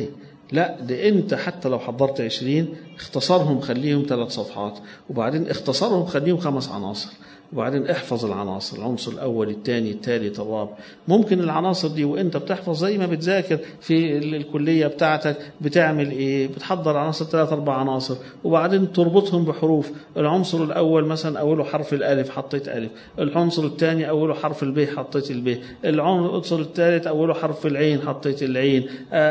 لا ده انت حتى لو حضرت عشرين اختصرهم خليهم ثلاث صفحات وبعدين اختصرهم خليهم خمس عناصر وبعدين احفظ العناصر العنصر الأول الثاني الثالث الرابع ممكن العناصر دي وانت بتحفظ زي ما بتذاكر في الكلية بتاعتك بتعمل ايه بتحضر عناصر ثلاث أربع عناصر وبعدين تربطهم بحروف العنصر الأول مثلا أوله حرف الألف حطيت ألف العنصر الثاني أوله حرف الب حطيت الب العنصر الثالث أوله حرف العين حطيت العين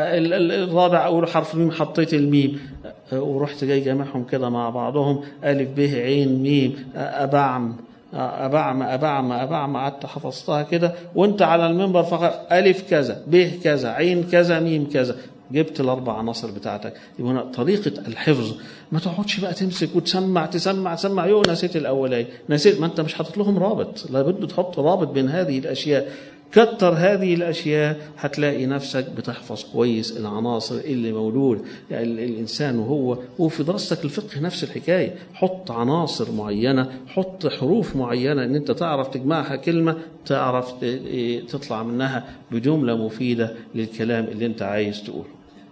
الرابع أوله حرف الميم حطيت الميم ورحت جاي جامعهم كده مع بعضهم ألف ب عين ميم أبعم أبعم أبعم أبعم قعدت حفظتها كده وانت على المنبر فقط ألف كذا ب كذا عين كذا ميم كذا جبت الأربع عناصر بتاعتك يبقى هنا طريقة الحفظ ما تقعدش بقى تمسك وتسمع تسمع تسمع يو نسيت الأولاني نسيت ما أنت مش حاطط لهم رابط لابد تحط رابط بين هذه الأشياء كتر هذه الأشياء هتلاقي نفسك بتحفظ كويس العناصر اللي موجود يعني الإنسان وهو وفي دراستك الفقه نفس الحكاية حط عناصر معينة حط حروف معينة أن أنت تعرف تجمعها كلمة تعرف تطلع منها بجملة مفيدة للكلام اللي أنت عايز تقوله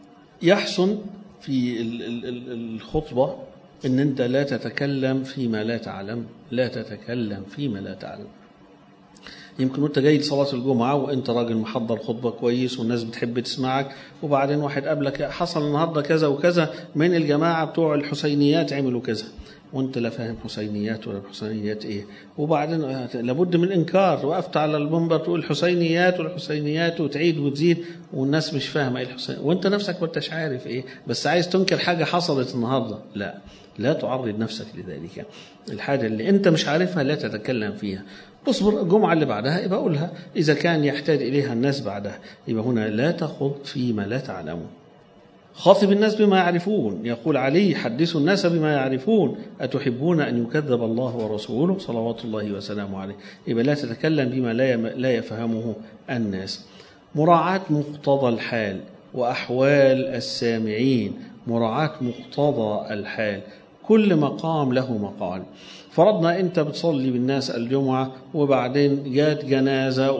يحسن في الخطبة أن أنت لا تتكلم فيما لا تعلم لا تتكلم فيما لا تعلم يمكن وانت جاي لصلاة الجمعة وانت راجل محضر خطبة كويس والناس بتحب تسمعك وبعدين واحد قابلك حصل النهاردة كذا وكذا من الجماعة بتوع الحسينيات عملوا كذا وانت لا فاهم حسينيات ولا حسينيات ايه وبعدين لابد من انكار وقفت على المنبر تقول حسينيات والحسينيات وتعيد وتزيد والناس مش فاهمه ايه الحسين وانت نفسك ما انتش عارف ايه بس عايز تنكر حاجه حصلت النهارده لا لا تعرض نفسك لذلك الحاجه اللي انت مش عارفها لا تتكلم فيها اصبر الجمعة اللي بعدها يبقى أقولها إذا كان يحتاج إليها الناس بعدها يبقى هنا لا تخض فيما لا تعلمون خاطب الناس بما يعرفون يقول علي حدثوا الناس بما يعرفون أتحبون أن يكذب الله ورسوله صلوات الله وسلامه عليه يبقى لا تتكلم بما لا لا يفهمه الناس مراعاة مقتضى الحال وأحوال السامعين مراعاة مقتضى الحال كل مقام له مقال فرضنا انت بتصلي بالناس الجمعه وبعدين جات جنازه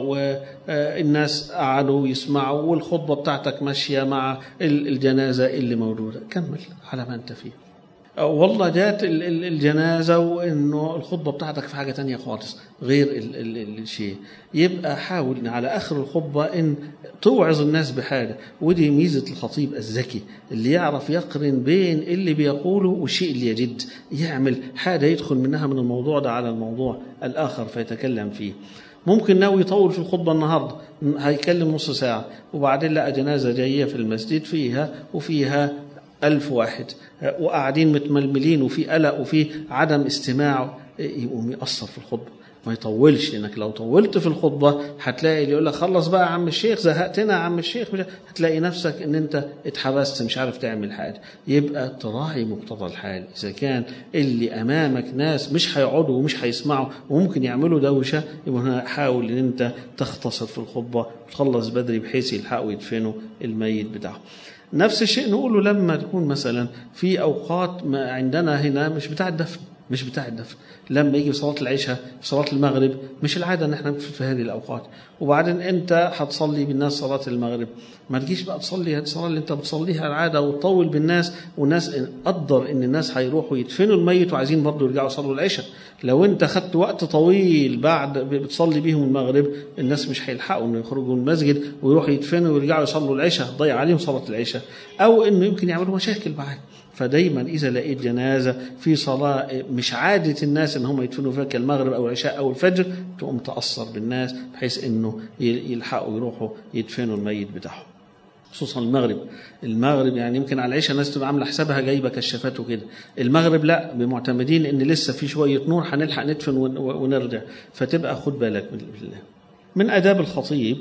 والناس قعدوا يسمعوا والخطبه بتاعتك ماشيه مع الجنازه اللي موجوده كمل على ما انت فيه والله جات الجنازة وإنه الخطبة بتاعتك في حاجة تانية خالص غير الشيء يبقى حاول إن على آخر الخطبة إن توعظ الناس بحاجة ودي ميزة الخطيب الذكي اللي يعرف يقرن بين اللي بيقوله والشيء اللي يجد يعمل حاجة يدخل منها من الموضوع ده على الموضوع الآخر فيتكلم فيه ممكن ناوي يطول في الخطبة النهاردة هيكلم نص ساعة وبعدين لقى جنازة جاية في المسجد فيها وفيها ألف واحد وقاعدين متململين وفي قلق وفي عدم استماع يقوم يأثر في الخطبة ما يطولش لانك لو طولت في الخطبه هتلاقي اللي يقول لك خلص بقى يا عم الشيخ زهقتنا يا عم الشيخ مش هتلاقي نفسك ان انت اتحبست مش عارف تعمل حاجه يبقى تراعي مقتضى الحال اذا كان اللي امامك ناس مش هيقعدوا ومش هيسمعوا وممكن يعملوا دوشه يبقى هنا حاول ان انت تختصر في الخطبه وتخلص بدري بحيث يلحقوا يدفنوا الميت بتاعهم نفس الشيء نقوله لما تكون مثلا في اوقات ما عندنا هنا مش بتاع الدفن مش بتاع الدفن لما يجي صلاة العشاء في صلاة المغرب مش العادة ان احنا في هذه الاوقات وبعدين انت هتصلي بالناس صلاة المغرب ما تجيش بقى تصلي هذه الصلاة اللي انت بتصليها العادة وتطول بالناس والناس قدر ان الناس هيروحوا يدفنوا الميت وعايزين برضه يرجعوا يصلوا العشاء لو انت خدت وقت طويل بعد بتصلي بيهم المغرب الناس مش هيلحقوا انه يخرجوا من المسجد ويروحوا يدفنوا ويرجعوا يصلوا العشاء ضيع عليهم صلاة العشاء او انه يمكن يعملوا مشاكل معاك فدايما إذا لقيت جنازة في صلاة مش عادة الناس إن هم يدفنوا فيها كالمغرب أو العشاء أو الفجر تقوم تأثر بالناس بحيث إنه يلحقوا يروحوا يدفنوا الميت بتاعهم خصوصا المغرب المغرب يعني يمكن على العشاء الناس تبقى عامله حسابها جايبه كشافات وكده المغرب لا بمعتمدين ان لسه في شويه نور هنلحق ندفن ونرجع فتبقى خد بالك بالله من اداب الخطيب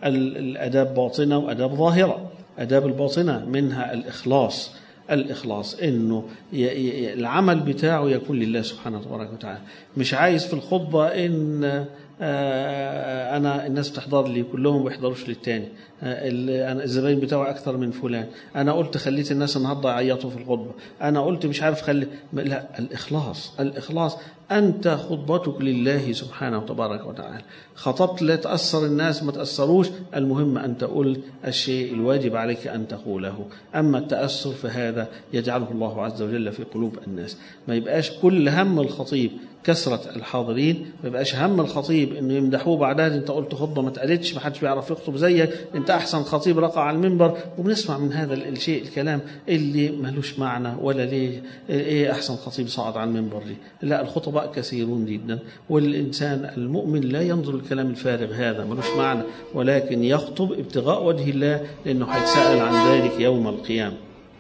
الاداب باطنه واداب ظاهره اداب الباطنه منها الاخلاص الإخلاص إنه العمل بتاعه يكون لله سبحانه تبارك وتعالى مش عايز في الخطبة إن آه، انا الناس بتحضر لي كلهم ما بيحضروش للتاني آه، ال- انا الزباين بتوعي اكتر من فلان انا قلت خليت الناس النهارده يعيطوا في الخطبه انا قلت مش عارف خلي لا الاخلاص الاخلاص انت خطبتك لله سبحانه وتبارك وتعالى خطبت لا تاثر الناس ما تاثروش المهم ان تقول الشيء الواجب عليك ان تقوله اما التاثر فهذا يجعله الله عز وجل في قلوب الناس ما يبقاش كل هم الخطيب كثرة الحاضرين ما يبقاش هم الخطيب انه يمدحوه بعدها انت قلت خطبه ما اتقالتش ما حدش بيعرف يخطب زيك انت احسن خطيب رقع على المنبر وبنسمع من هذا الشيء الكلام اللي ملوش معنى ولا ليه ايه احسن خطيب صعد على المنبر ليه لا الخطباء كثيرون جدا والانسان المؤمن لا ينظر الكلام الفارغ هذا ملوش معنى ولكن يخطب ابتغاء وجه الله لانه هيتسال عن ذلك يوم القيامه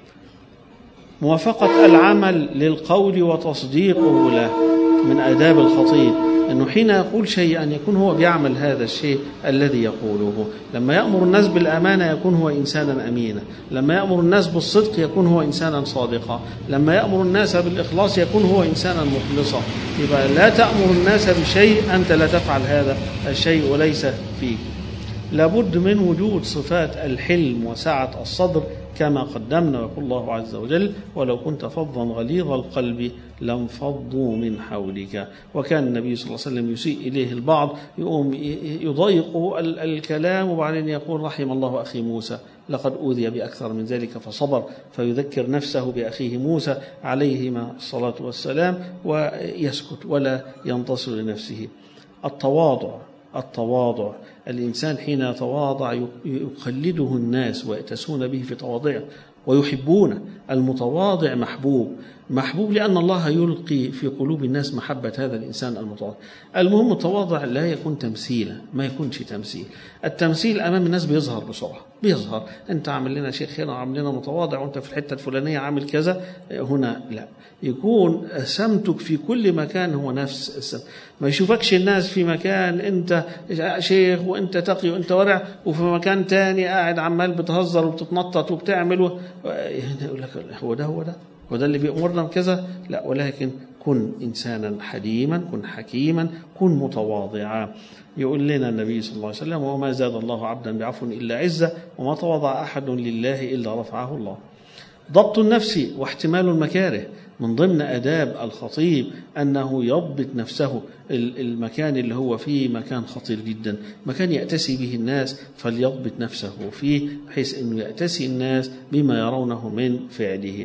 موافقة العمل للقول وتصديقه له من آداب الخطيب أنه حين يقول شيئا يكون هو بيعمل هذا الشيء الذي يقوله لما يأمر الناس بالأمانة يكون هو إنسانا أمينا لما يأمر الناس بالصدق يكون هو إنسانا صادقا لما يأمر الناس بالإخلاص يكون هو إنسانا مخلصا يبقى لا تأمر الناس بشيء أنت لا تفعل هذا الشيء وليس فيك لابد من وجود صفات الحلم وسعة الصدر كما قدمنا يقول الله عز وجل ولو كنت فظا غليظ القلب لانفضوا من حولك وكان النبي صلى الله عليه وسلم يسيء إليه البعض يقوم يضيق الكلام وبعدين يقول رحم الله أخي موسى لقد أوذي بأكثر من ذلك فصبر فيذكر نفسه بأخيه موسى عليهما الصلاة والسلام ويسكت ولا ينتصر لنفسه التواضع التواضع الإنسان حين يتواضع يقلده الناس ويأتسون به في تواضعه ويحبونه المتواضع محبوب محبوب لأن الله يلقي في قلوب الناس محبة هذا الإنسان المتواضع المهم التواضع لا يكون تمثيلا ما يكونش تمثيل التمثيل أمام الناس بيظهر بسرعة بيظهر أنت عامل لنا شيخ هنا عامل لنا متواضع وأنت في الحتة الفلانية عامل كذا هنا لا يكون سمتك في كل مكان هو نفس السمت ما يشوفكش الناس في مكان أنت شيخ وأنت تقي وأنت ورع وفي مكان تاني قاعد عمال بتهزر وبتتنطط وبتعمل يقول لك هو ده هو ده هو ده اللي بيأمرنا بكذا لا ولكن كن إنسانا حليما كن حكيما كن متواضعا يقول لنا النبي صلى الله عليه وسلم وما زاد الله عبدا بعفو إلا عزة وما تواضع أحد لله إلا رفعه الله ضبط النفس واحتمال المكاره من ضمن آداب الخطيب أنه يضبط نفسه المكان اللي هو فيه مكان خطير جدا مكان يأتسي به الناس فليضبط نفسه فيه بحيث أنه يأتسي الناس بما يرونه من فعله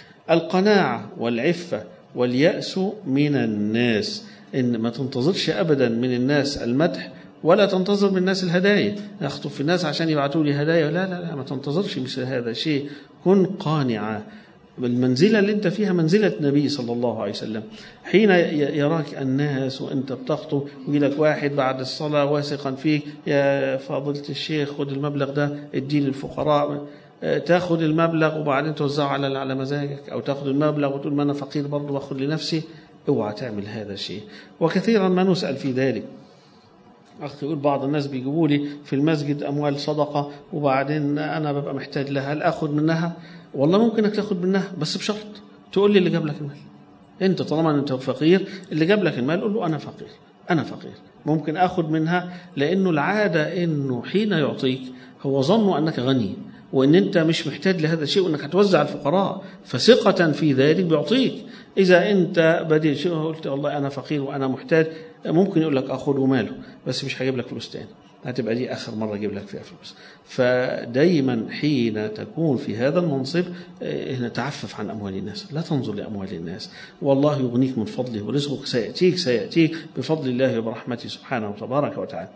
القناعة والعفة واليأس من الناس إن ما تنتظرش أبدا من الناس المدح ولا تنتظر من الناس الهدايا أخطب في الناس عشان يبعتوا لي هدايا لا لا لا ما تنتظرش مثل هذا شيء كن قانعا المنزلة اللي انت فيها منزلة النبي صلى الله عليه وسلم حين يراك الناس وانت بتخطب يجي لك واحد بعد الصلاة واثقا فيك يا فاضلة الشيخ خد المبلغ ده اديه للفقراء تاخد المبلغ وبعدين توزعه على على مزاجك او تاخد المبلغ وتقول ما انا فقير برضه باخد لنفسي اوعى تعمل هذا الشيء وكثيرا ما نسال في ذلك أخ يقول بعض الناس بيجيبوا لي في المسجد أموال صدقة وبعدين أنا ببقى محتاج لها هل آخد منها؟ والله ممكن إنك تاخد منها بس بشرط تقول لي اللي جاب لك المال. أنت طالما أنت فقير اللي جاب لك المال قول له أنا فقير أنا فقير ممكن آخد منها لأنه العادة إنه حين يعطيك هو ظنه أنك غني وان انت مش محتاج لهذا الشيء وانك هتوزع الفقراء فثقة في ذلك بيعطيك اذا انت بدي شيء قلت والله انا فقير وانا محتاج ممكن يقول لك اخذ ماله بس مش هجيب لك فلوس تاني هتبقى دي اخر مره اجيب لك فيها فلوس فدايما حين تكون في هذا المنصب تعفف عن اموال الناس لا تنظر لاموال الناس والله يغنيك من فضله ورزقك سياتيك سياتيك بفضل الله وبرحمته سبحانه وتبارك وتعالى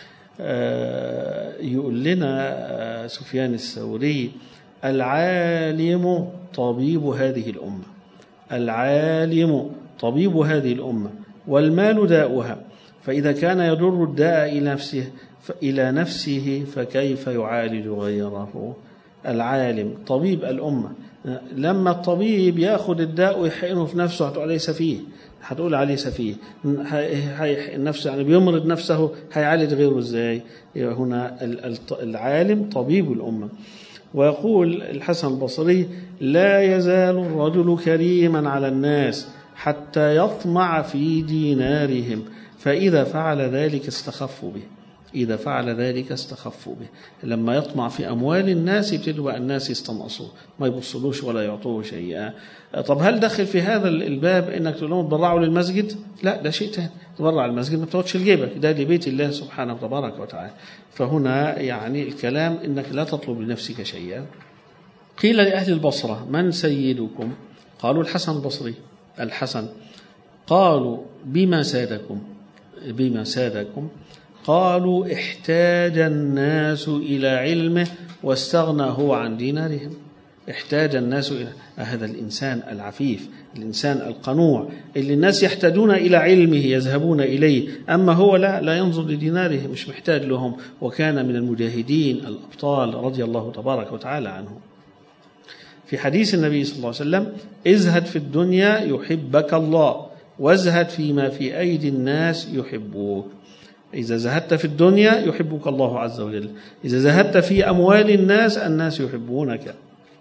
يقول لنا سفيان الثوري العالم طبيب هذه الأمة العالم طبيب هذه الأمة والمال داؤها فإذا كان يضر الداء إلى نفسه إلى نفسه فكيف يعالج غيره العالم طبيب الأمة لما الطبيب ياخذ الداء ويحقنه في نفسه هتقول ليس فيه هتقول عليه سفيه نفسه يعني بيمرض نفسه هيعالج غيره ازاي هنا العالم طبيب الأمة ويقول الحسن البصري لا يزال الرجل كريما على الناس حتى يطمع في دينارهم فإذا فعل ذلك استخفوا به إذا فعل ذلك استخفوا به لما يطمع في أموال الناس يبتدوا بقى الناس يستنقصوه ما يبصلوش ولا يعطوه شيئا طب هل دخل في هذا الباب انك تقول لهم تبرعوا للمسجد لا ده شيء ثاني تبرع للمسجد ما تقعدش لجيبك ده لبيت الله سبحانه وتبارك وتعالى فهنا يعني الكلام انك لا تطلب لنفسك شيئا قيل لأهل البصرة من سيدكم قالوا الحسن البصري الحسن قالوا بما سادكم بما سادكم قالوا احتاج الناس إلى علمه واستغنى هو عن دينارهم احتاج الناس إلى هذا الإنسان العفيف الإنسان القنوع اللي الناس يحتاجون إلى علمه يذهبون إليه أما هو لا لا ينظر لديناره مش محتاج لهم وكان من المجاهدين الأبطال رضي الله تبارك وتعالى عنهم في حديث النبي صلى الله عليه وسلم ازهد في الدنيا يحبك الله وازهد فيما في أيدي الناس يحبوك إذا زهدت في الدنيا يحبك الله عز وجل إذا زهدت في أموال الناس الناس يحبونك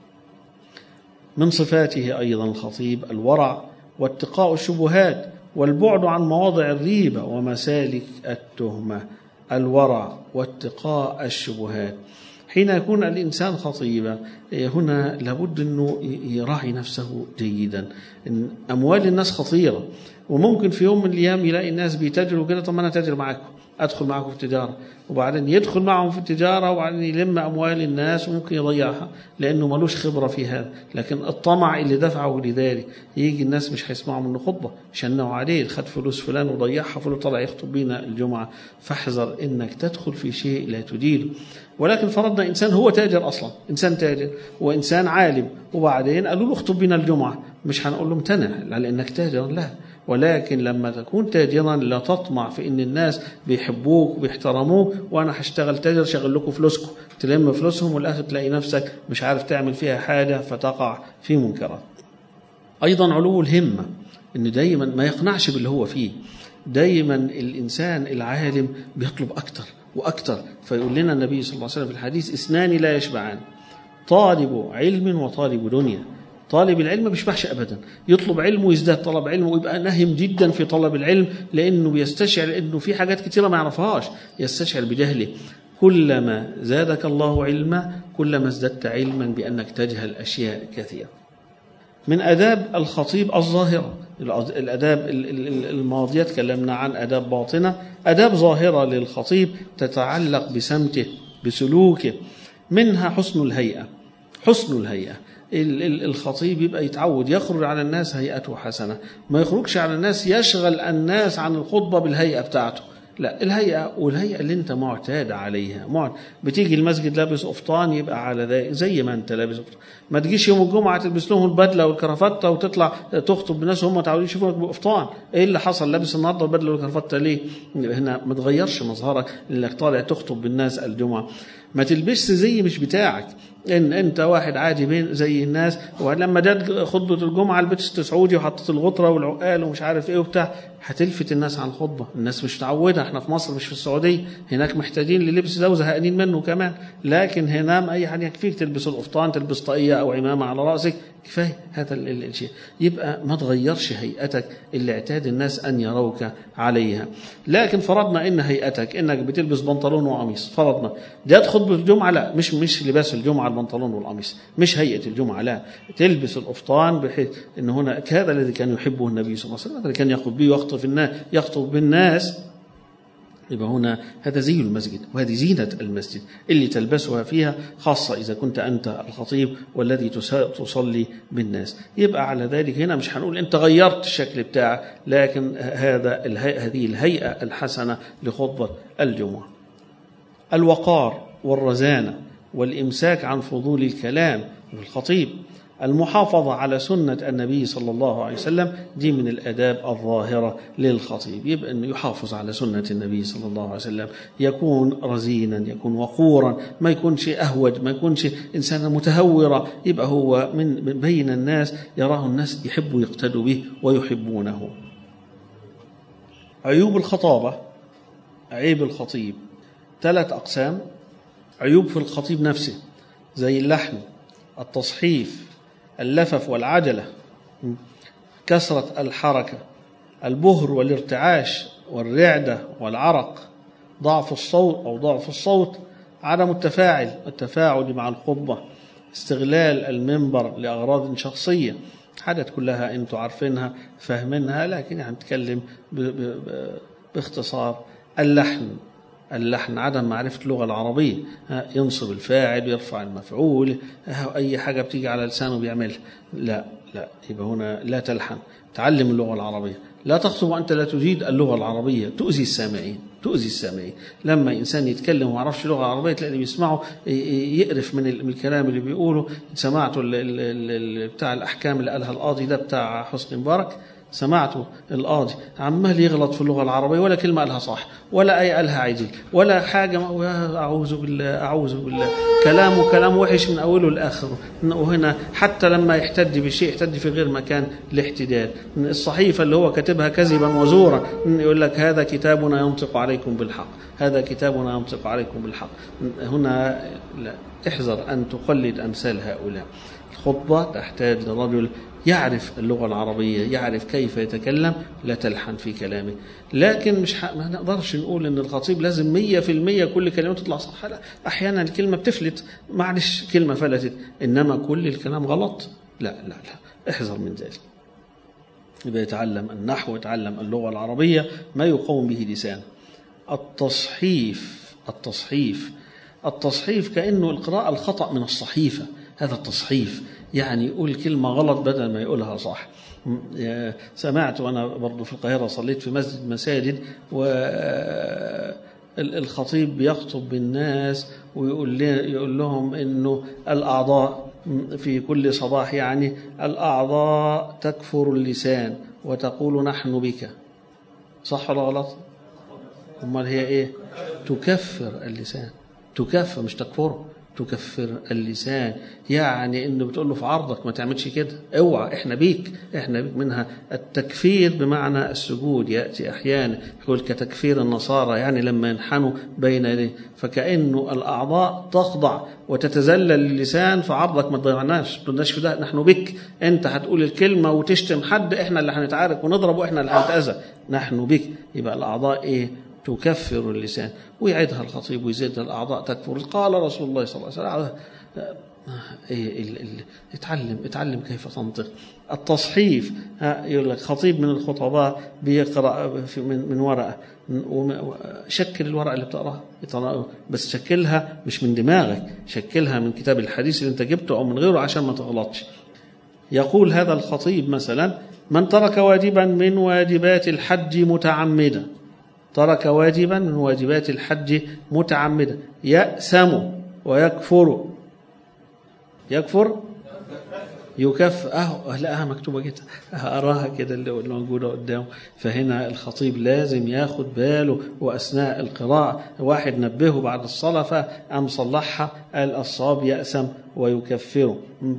من صفاته أيضا الخطيب الورع واتقاء الشبهات والبعد عن مواضع الريبة ومسالك التهمة الورع واتقاء الشبهات حين يكون الإنسان خطيبا هنا لابد أنه يراعي نفسه جيدا إن أموال الناس خطيرة وممكن في يوم من الأيام يلاقي الناس بيتاجروا كده طب ما أنا تاجر معاكم أدخل معكم في التجارة وبعدين يدخل معهم في التجارة وبعدين يلم أموال الناس وممكن يضيعها لأنه ملوش خبرة في هذا لكن الطمع اللي دفعه لذلك يجي الناس مش هيسمعوا منه خطبة شنوا عليه خد فلوس فلان وضيعها فلو طلع يخطب بينا الجمعة فاحذر إنك تدخل في شيء لا تديره ولكن فرضنا إنسان هو تاجر أصلا إنسان تاجر وإنسان عالم وبعدين قالوا له اخطب بينا الجمعة مش هنقول له امتنع لأنك تاجر لا ولكن لما تكون تاجرا لا تطمع في ان الناس بيحبوك وبيحترموك وانا هشتغل تاجر شغل لكم فلوسكم تلم فلوسهم والاخر تلاقي نفسك مش عارف تعمل فيها حاجه فتقع في منكرات. ايضا علو الهمه ان دايما ما يقنعش باللي هو فيه. دايما الانسان العالم بيطلب اكتر واكتر فيقول لنا النبي صلى الله عليه وسلم في الحديث اثنان لا يشبعان طالب علم وطالب دنيا طالب العلم ما بيشبعش ابدا يطلب علم ويزداد طلب علم ويبقى نهم جدا في طلب العلم لانه بيستشعر انه في حاجات كثيره ما يعرفهاش يستشعر بجهله كلما زادك الله علما كلما ازددت علما بانك تجهل اشياء كثيره من اداب الخطيب الظاهره الاداب الماضيه تكلمنا عن اداب باطنه اداب ظاهره للخطيب تتعلق بسمته بسلوكه منها حسن الهيئه حسن الهيئه الخطيب يبقى يتعود يخرج على الناس هيئته حسنة ما يخرجش على الناس يشغل الناس عن الخطبة بالهيئة بتاعته لا الهيئة والهيئة اللي انت معتاد عليها معد بتيجي المسجد لابس قفطان يبقى على ذلك زي ما انت لابس قفطان ما تجيش يوم الجمعة تلبس لهم البدلة والكرافتة وتطلع تخطب بالناس وهم متعودين يشوفوك بقفطان ايه اللي حصل لابس النهارده البدلة والكرافتة ليه هنا ما تغيرش مظهرك انك طالع تخطب بالناس الجمعة ما تلبسش زي مش بتاعك ان انت واحد عادي بين زي الناس ولما جت خطبه الجمعه لبست سعودي وحطيت الغطره والعقال ومش عارف ايه وبتاع هتلفت الناس عن الخطبه الناس مش متعوده احنا في مصر مش في السعوديه هناك محتاجين للبس ده وزهقانين منه كمان لكن هنا اي حد يكفيك تلبس القفطان تلبس طاقيه او عمامه على راسك كفايه هذا الشيء يبقى ما تغيرش هيئتك اللي اعتاد الناس ان يروك عليها لكن فرضنا ان هيئتك انك بتلبس بنطلون وقميص فرضنا جت خطبه الجمعه لا مش مش لباس الجمعه البنطلون والقميص مش هيئه الجمعه لا تلبس القفطان بحيث ان هنا هذا الذي كان يحبه النبي صلى الله عليه وسلم الذي كان يخطب به يخطب الناس يخطب بالناس يبقى هنا هذا زي المسجد وهذه زينة المسجد اللي تلبسها فيها خاصة إذا كنت أنت الخطيب والذي تصلي بالناس يبقى على ذلك هنا مش هنقول أنت غيرت الشكل بتاعك لكن هذا هذه الهيئة الحسنة لخطبة الجمعة الوقار والرزانة والإمساك عن فضول الكلام الخطيب المحافظة على سنة النبي صلى الله عليه وسلم دي من الآداب الظاهرة للخطيب يبقى أنه يحافظ على سنة النبي صلى الله عليه وسلم يكون رزينا يكون وقورا ما يكونش أهوج ما يكونش إنسانا متهورا يبقى هو من بين الناس يراه الناس يحبوا يقتدوا به ويحبونه عيوب الخطابة عيب الخطيب ثلاث أقسام عيوب في الخطيب نفسه زي اللحن التصحيف اللفف والعجلة كثرة الحركة البهر والارتعاش والرعدة والعرق ضعف الصوت أو ضعف الصوت عدم التفاعل التفاعل مع الخطبة استغلال المنبر لأغراض شخصية حاجات كلها أنتوا عارفينها فاهمينها لكن يعني نتكلم باختصار اللحن اللحن عدم معرفة اللغة العربية ينصب الفاعل يرفع المفعول أي حاجة بتيجي على لسانه بيعملها لا لا يبقى هنا لا تلحن تعلم اللغة العربية لا تخطب وأنت لا تجيد اللغة العربية تؤذي السامعين تؤذي السامعين لما إنسان يتكلم وما يعرفش اللغة العربية تلاقي اللي بيسمعه يقرف من الكلام اللي بيقوله سمعته بتاع الأحكام اللي قالها القاضي ده بتاع حسني مبارك سمعته القاضي عمال يغلط في اللغة العربية ولا كلمة قالها صح ولا أي قالها عدل ولا حاجة أعوذ بالله أعوذ بالله كلامه كلام وحش من أوله لآخره وهنا حتى لما يحتد بشيء يحتد في غير مكان الاحتداد الصحيفة اللي هو كاتبها كذبا وزورا يقول لك هذا كتابنا ينطق عليكم بالحق هذا كتابنا ينطق عليكم بالحق هنا لا احذر أن تقلد أمثال هؤلاء الخطبة تحتاج لرجل يعرف اللغة العربية يعرف كيف يتكلم لا تلحن في كلامه لكن مش ح... ما نقدرش نقول ان الخطيب لازم مية في المية كل كلمة تطلع صح لا احيانا الكلمة بتفلت معلش كلمة فلتت انما كل الكلام غلط لا لا لا احذر من ذلك يبقى يتعلم النحو يتعلم اللغة العربية ما يقوم به لسانه التصحيف التصحيف التصحيف كأنه القراءة الخطأ من الصحيفة هذا التصحيف يعني يقول كلمة غلط بدل ما يقولها صح سمعت وأنا برضو في القاهرة صليت في مسجد مساجد والخطيب بيخطب بالناس ويقول يقول لهم إنه الأعضاء في كل صباح يعني الأعضاء تكفر اللسان وتقول نحن بك صح ولا غلط؟ أمال هي إيه؟ تكفر اللسان تكفر مش تكفره تكفر اللسان يعني انه بتقول له في عرضك ما تعملش كده اوعى احنا بيك احنا بيك منها التكفير بمعنى السجود ياتي احيانا يقول كتكفير النصارى يعني لما ينحنوا بين يديه فكانه الاعضاء تخضع وتتذلل اللسان في عرضك ما تضيعناش ما تضيعناش في ده نحن بك انت هتقول الكلمه وتشتم حد احنا اللي هنتعارك ونضرب واحنا اللي هنتاذى نحن بك يبقى الاعضاء ايه تكفر اللسان ويعيدها الخطيب ويزيدها الأعضاء تكفر قال رسول الله صلى الله عليه وسلم اتعلم اتعلم كيف تنطق التصحيف يقول لك خطيب من الخطباء بيقرا من من ورقه شكل الورقه اللي بتقراها بس شكلها مش من دماغك شكلها من كتاب الحديث اللي انت جبته او من غيره عشان ما تغلطش يقول هذا الخطيب مثلا من ترك واجبا من واجبات الحج متعمدا ترك واجبا من واجبات الحج متعمدا يأسم ويكفر يكفر يكف أهو لا مكتوبة كده أراها كده اللي موجودة قدامه فهنا الخطيب لازم ياخد باله وأثناء القراءة واحد نبهه بعد الصلاة فأم صلحها قال الصواب يأسم ويكفر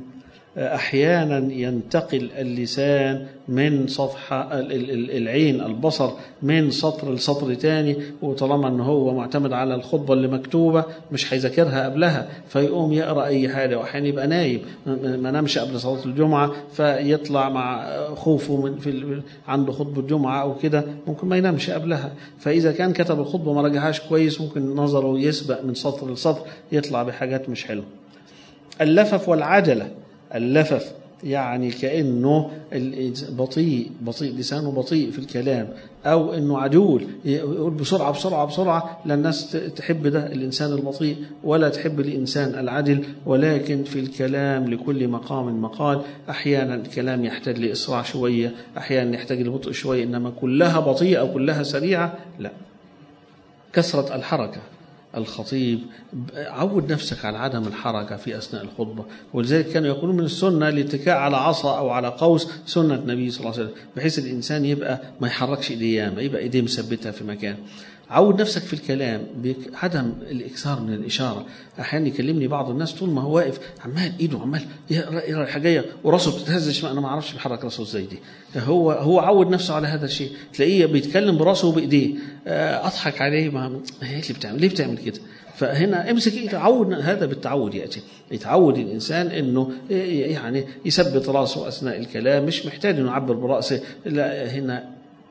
أحيانا ينتقل اللسان من صفحة العين البصر من سطر لسطر تاني وطالما أنه هو معتمد على الخطبة اللي مكتوبة مش هيذاكرها قبلها فيقوم يقرأ أي حاجة وأحيانا يبقى نايم ما نامش قبل صلاة الجمعة فيطلع مع خوفه من في عنده خطبة جمعة أو كده ممكن ما ينامش قبلها فإذا كان كتب الخطبة ما راجعهاش كويس ممكن نظره يسبق من سطر لسطر يطلع بحاجات مش حلوة اللفف والعجلة اللفف يعني كأنه بطيء بطيء لسانه بطيء في الكلام أو أنه عجول يقول بسرعة بسرعة بسرعة لا الناس تحب ده الإنسان البطيء ولا تحب الإنسان العدل ولكن في الكلام لكل مقام مقال أحيانا الكلام يحتاج لإسراع شوية أحيانا يحتاج لبطء شوية إنما كلها بطيئة أو كلها سريعة لا كثرة الحركة الخطيب عود نفسك على عدم الحركة في أثناء الخطبة ولذلك كانوا يقولون من السنة الاتكاء على عصا أو على قوس سنة النبي صلى الله عليه وسلم بحيث الإنسان يبقى ما يحركش إيديه يبقى إيديه مثبتة في مكان عود نفسك في الكلام بعدم الإكثار من الإشارة أحيانا يكلمني بعض الناس طول ما هو واقف عمال إيده عمال رايحة جاية وراسه بتتهزش أنا ما أعرفش بيحرك راسه إزاي دي هو هو عود نفسه على هذا الشيء تلاقيه بيتكلم براسه وبإيديه أضحك عليه ما هي اللي بتعمل ليه بتعمل كده فهنا امسك ايده عود هذا بالتعود ياتي يتعود الانسان انه يعني يثبت راسه اثناء الكلام مش محتاج انه يعبر براسه لا هنا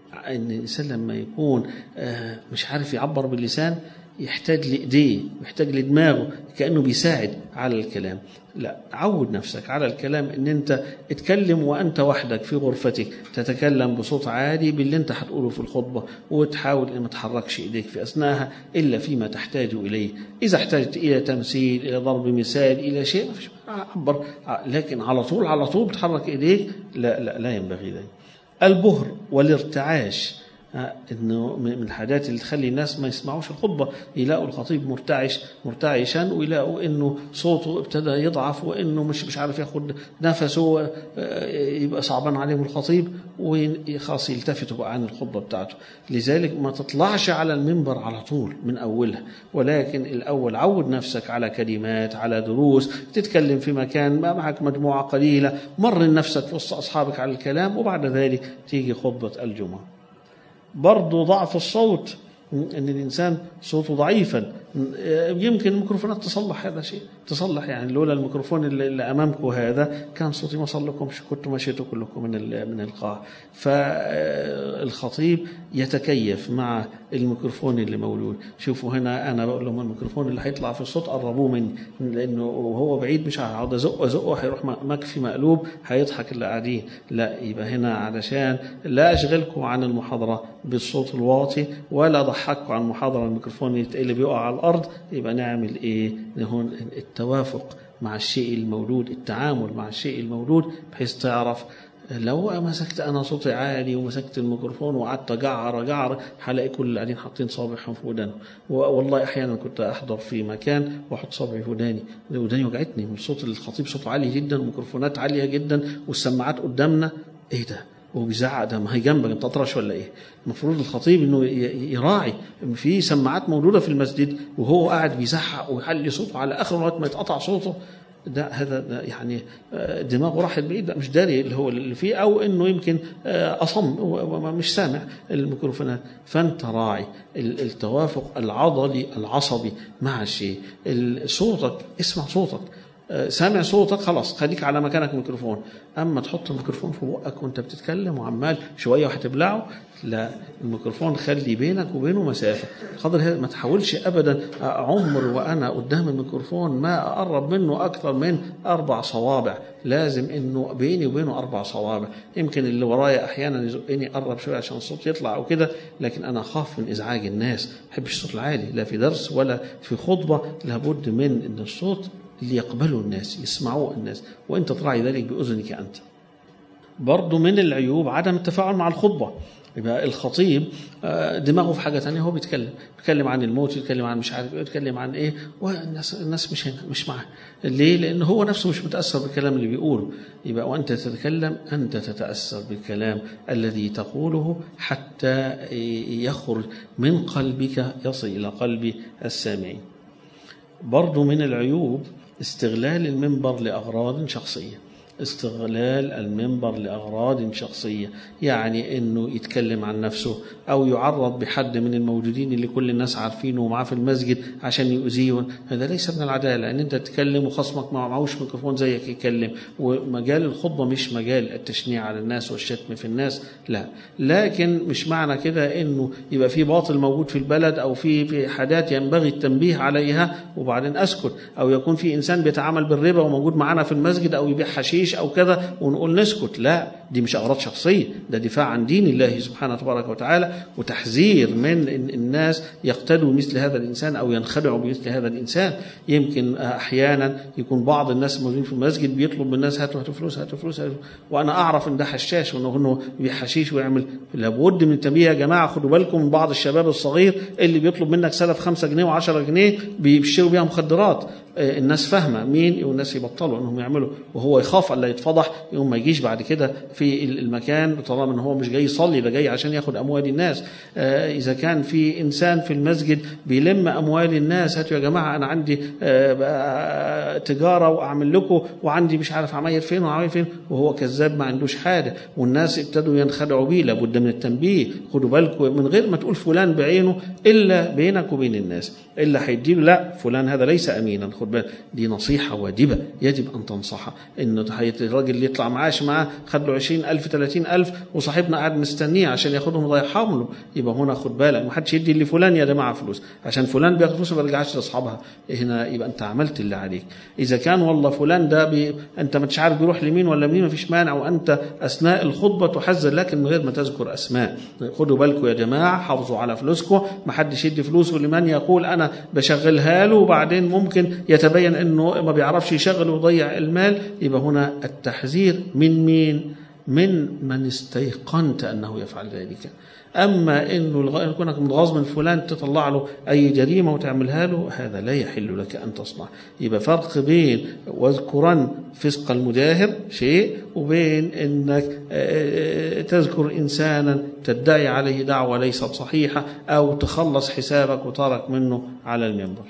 ان الانسان لما يكون آه، مش عارف يعبر باللسان يحتاج لايديه يحتاج لدماغه كانه بيساعد على الكلام لا عود نفسك على الكلام ان انت اتكلم وانت وحدك في غرفتك تتكلم بصوت عالي باللي انت هتقوله في الخطبه وتحاول ان ما تحركش ايديك في اثناءها الا فيما تحتاج اليه اذا احتجت الى تمثيل الى ضرب مثال الى شيء مفيش عبر لكن على طول على طول بتحرك ايديك لا لا لا ينبغي ذلك البهر والارتعاش آه، انه من الحاجات اللي تخلي الناس ما يسمعوش الخطبه يلاقوا الخطيب مرتعش مرتعشا ويلاقوا انه صوته ابتدى يضعف وانه مش مش عارف ياخد نفسه آه، يبقى صعبان عليهم الخطيب وخلاص يلتفتوا بقى عن الخطبه بتاعته لذلك ما تطلعش على المنبر على طول من اولها ولكن الاول عود نفسك على كلمات على دروس تتكلم في مكان ما معك مجموعه قليله مرن نفسك في وسط اصحابك على الكلام وبعد ذلك تيجي خطبه الجمعه برضه ضعف الصوت ان الانسان صوته ضعيفا يمكن الميكروفونات تصلح هذا شيء تصلح يعني لولا الميكروفون اللي, اللي امامكم هذا كان صوتي ما صلكمش كنتوا مشيتوا كلكم من من القاعه فالخطيب يتكيف مع الميكروفون اللي موجود شوفوا هنا انا بقول لهم الميكروفون اللي هيطلع في الصوت قربوه مني لانه وهو بعيد مش هقعد ازقه ازقه هيروح مكفي مقلوب هيضحك اللي قاعدين لا يبقى هنا علشان لا اشغلكم عن المحاضره بالصوت الواطي ولا اضحككم عن المحاضره الميكروفون اللي بيقع على الارض يبقى نعمل ايه هون التوافق مع الشيء المولود التعامل مع الشيء المولود بحيث تعرف لو مسكت انا صوتي عالي ومسكت الميكروفون وقعدت اجعر اجعر هلاقي كل اللي قاعدين حاطين صابعهم في ودانهم والله احيانا كنت احضر في مكان واحط صابعي في وداني وداني وجعتني من صوت الخطيب صوته عالي جدا الميكروفونات عاليه جدا والسماعات قدامنا ايه ده وهو بيزعق ده ما هي جنبك انت اطرش ولا ايه؟ المفروض الخطيب انه يراعي في سماعات موجوده في المسجد وهو قاعد بيزعق ويحلي صوته على اخر لغايه ما يتقطع صوته ده هذا ده يعني دماغه راحت بعيد ده مش داري اللي هو اللي فيه او انه يمكن اصم ومش سامع الميكروفونات فانت راعي التوافق العضلي العصبي مع الشيء صوتك اسمع صوتك سامع صوتك خلاص خليك على مكانك ميكروفون اما تحط الميكروفون في بقك وانت بتتكلم وعمال شويه وهتبلعه لا الميكروفون خلي بينك وبينه مسافه قدر هذا ما تحاولش ابدا عمر وانا قدام الميكروفون ما اقرب منه اكثر من اربع صوابع لازم انه بيني وبينه اربع صوابع يمكن اللي ورايا احيانا يزقني قرب شويه عشان الصوت يطلع او كده لكن انا اخاف من ازعاج الناس ما بحبش الصوت العالي لا في درس ولا في خطبه لابد من ان الصوت اللي يقبله الناس يسمعوه الناس وانت تراعي ذلك باذنك انت برضه من العيوب عدم التفاعل مع الخطبه يبقى الخطيب دماغه في حاجه ثانيه هو بيتكلم بيتكلم عن الموت يتكلم عن مش عارف ايه يتكلم عن ايه والناس الناس مش هنا مش معاه ليه لان هو نفسه مش متاثر بالكلام اللي بيقوله يبقى وانت تتكلم انت تتاثر بالكلام الذي تقوله حتى يخرج من قلبك يصل الى قلب السامعين برضو من العيوب استغلال المنبر لأغراض شخصية استغلال المنبر لأغراض شخصية يعني أنه يتكلم عن نفسه أو يعرض بحد من الموجودين اللي كل الناس عارفينه ومعاه في المسجد عشان يؤذيهم هذا ليس من العدالة أن أنت تتكلم وخصمك ما معهوش ميكروفون زيك يتكلم ومجال الخطبة مش مجال التشنيع على الناس والشتم في الناس لا لكن مش معنى كده أنه يبقى في باطل موجود في البلد أو في في حاجات ينبغي التنبيه عليها وبعدين أسكت أو يكون في إنسان بيتعامل بالربا وموجود معانا في المسجد أو يبيع حشيش او كذا ونقول نسكت لا دي مش اغراض شخصيه ده دفاع عن دين الله سبحانه تبارك وتعالى وتحذير من إن الناس يقتدوا مثل هذا الانسان او ينخدعوا بمثل هذا الانسان يمكن احيانا يكون بعض الناس الموجودين في المسجد بيطلب من الناس هاتوا هاتوا فلوس هاتوا فلوس هاتوا وانا اعرف ان ده حشاش وانه انه بيحشيش ويعمل لابد من التنبيه يا جماعه خدوا بالكم من بعض الشباب الصغير اللي بيطلب منك سلف 5 جنيه و10 جنيه بيشتروا بيها مخدرات الناس فاهمه مين والناس يبطلوا انهم يعملوا وهو يخاف الا يتفضح يوم ما يجيش بعد كده في المكان طالما ان هو مش جاي يصلي ده جاي عشان ياخد اموال الناس اذا كان في انسان في المسجد بيلم اموال الناس هاتوا يا جماعه انا عندي تجاره واعمل لكم وعندي مش عارف عماير فين وعماير فين وهو كذاب ما عندوش حاجه والناس ابتدوا ينخدعوا بيه لابد من التنبيه خدوا بالكم من غير ما تقول فلان بعينه الا بينك وبين الناس الا هيديله لا فلان هذا ليس امينا خد خد بالك دي نصيحة واجبة يجب أن تنصحها إن الراجل اللي يطلع معاش معاه خد له 20000 30000 وصاحبنا قاعد مستنيه عشان ياخدهم ويضيعهم له يبقى هنا خد بالك ما حدش يدي لفلان يا جماعة فلوس عشان فلان بياخد فلوس ما بيرجعش لاصحابها هنا يبقى أنت عملت اللي عليك إذا كان والله فلان ده بي أنت مش عارف بيروح لمين ولا مين ما فيش مانع وأنت أثناء الخطبة تحذر لكن من غير ما تذكر أسماء خدوا بالكم يا جماعة حافظوا على فلوسكم ما حدش يدي فلوسه لمن يقول أنا بشغلها له وبعدين ممكن يتبين أنه ما بيعرفش يشغل ويضيع المال يبقى هنا التحذير من مين من من استيقنت أنه يفعل ذلك أما أنه يكونك متغاظ من فلان تطلع له أي جريمة وتعملها له هذا لا يحل لك أن تصنع يبقى فرق بين واذكرا فسق المجاهر شيء وبين أنك تذكر إنسانا تدعي عليه دعوة ليست صحيحة أو تخلص حسابك وترك منه على المنبر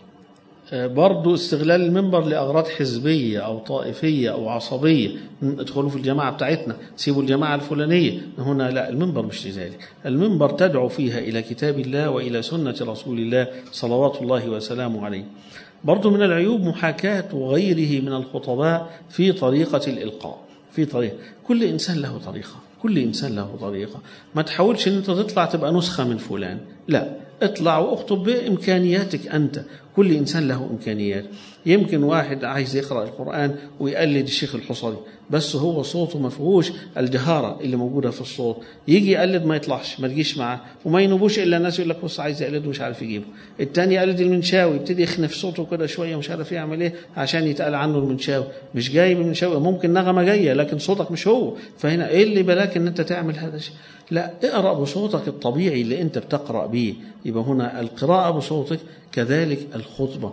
برضو استغلال المنبر لأغراض حزبية أو طائفية أو عصبية ادخلوا في الجماعة بتاعتنا سيبوا الجماعة الفلانية هنا لا المنبر مش لذلك المنبر تدعو فيها إلى كتاب الله وإلى سنة رسول الله صلوات الله وسلامه عليه برضو من العيوب محاكاة غيره من الخطباء في طريقة الإلقاء في طريقة كل إنسان له طريقة كل إنسان له طريقة ما تحاولش أن أنت تطلع تبقى نسخة من فلان لا اطلع واخطب بإمكانياتك أنت كل إنسان له إمكانيات يمكن واحد عايز يقرأ القرآن ويقلد الشيخ الحصري بس هو صوته ما فيهوش الجهارة اللي موجودة في الصوت يجي يقلد ما يطلعش ما تجيش معاه وما ينوبوش إلا الناس يقول لك بص عايز يقلد ومش عارف يجيبه التاني يقلد المنشاوي يبتدي يخنف صوته كده شوية مش عارف يعمل إيه عشان يتقال عنه المنشاوي مش جايب المنشاوي ممكن نغمة جاية لكن صوتك مش هو فهنا إيه اللي بلاك إن أنت تعمل هذا الشيء لا اقرأ بصوتك الطبيعي اللي أنت بتقرأ به يبقى هنا القراءة بصوتك كذلك الخطبة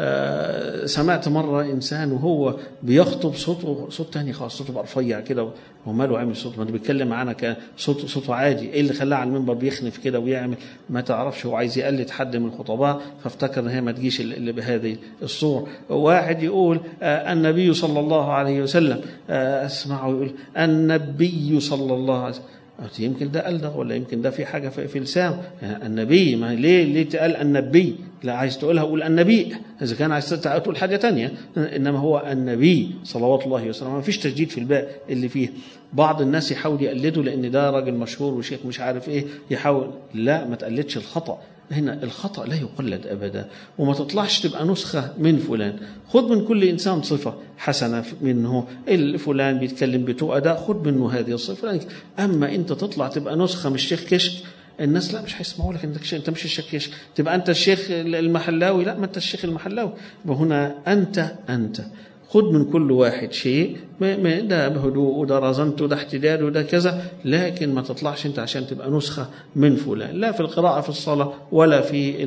آه سمعت مرة إنسان وهو بيخطب صوته صوت تاني خالص صوته بقى رفيع كده وماله عامل صوت ما ده بيتكلم معانا كصوت صوته عادي ايه اللي خلاه على المنبر بيخنف كده ويعمل ما تعرفش هو عايز يقلد حد من الخطباء فافتكر ان هي ما تجيش اللي بهذه الصور واحد يقول آه النبي صلى الله عليه وسلم آه اسمعه يقول النبي صلى الله عليه وسلم يمكن ده ألدغ ولا يمكن ده في حاجة في لسان يعني النبي ما ليه ليه تقال النبي لا عايز تقولها قول النبي إذا كان عايز تقول حاجة تانية إنما هو النبي صلوات الله وسلامه ما فيش تجديد في الباء اللي فيه بعض الناس يحاول يقلده لأن ده راجل مشهور وشيخ مش عارف إيه يحاول لا ما تقلدش الخطأ هنا الخطأ لا يقلد أبدا وما تطلعش تبقى نسخة من فلان خذ من كل إنسان صفة حسنة منه الفلان بيتكلم بتوء ده خذ منه هذه الصفة أما أنت تطلع تبقى نسخة من الشيخ كشك الناس لا مش هيسمعوا لك انك انت مش الشيخ كشك تبقى انت الشيخ المحلاوي لا ما انت الشيخ المحلاوي وهنا انت انت خذ من كل واحد شيء ده بهدوء وده رزنت وده احتداد وده كذا لكن ما تطلعش انت عشان تبقى نسخة من فلان لا في القراءة في الصلاة ولا في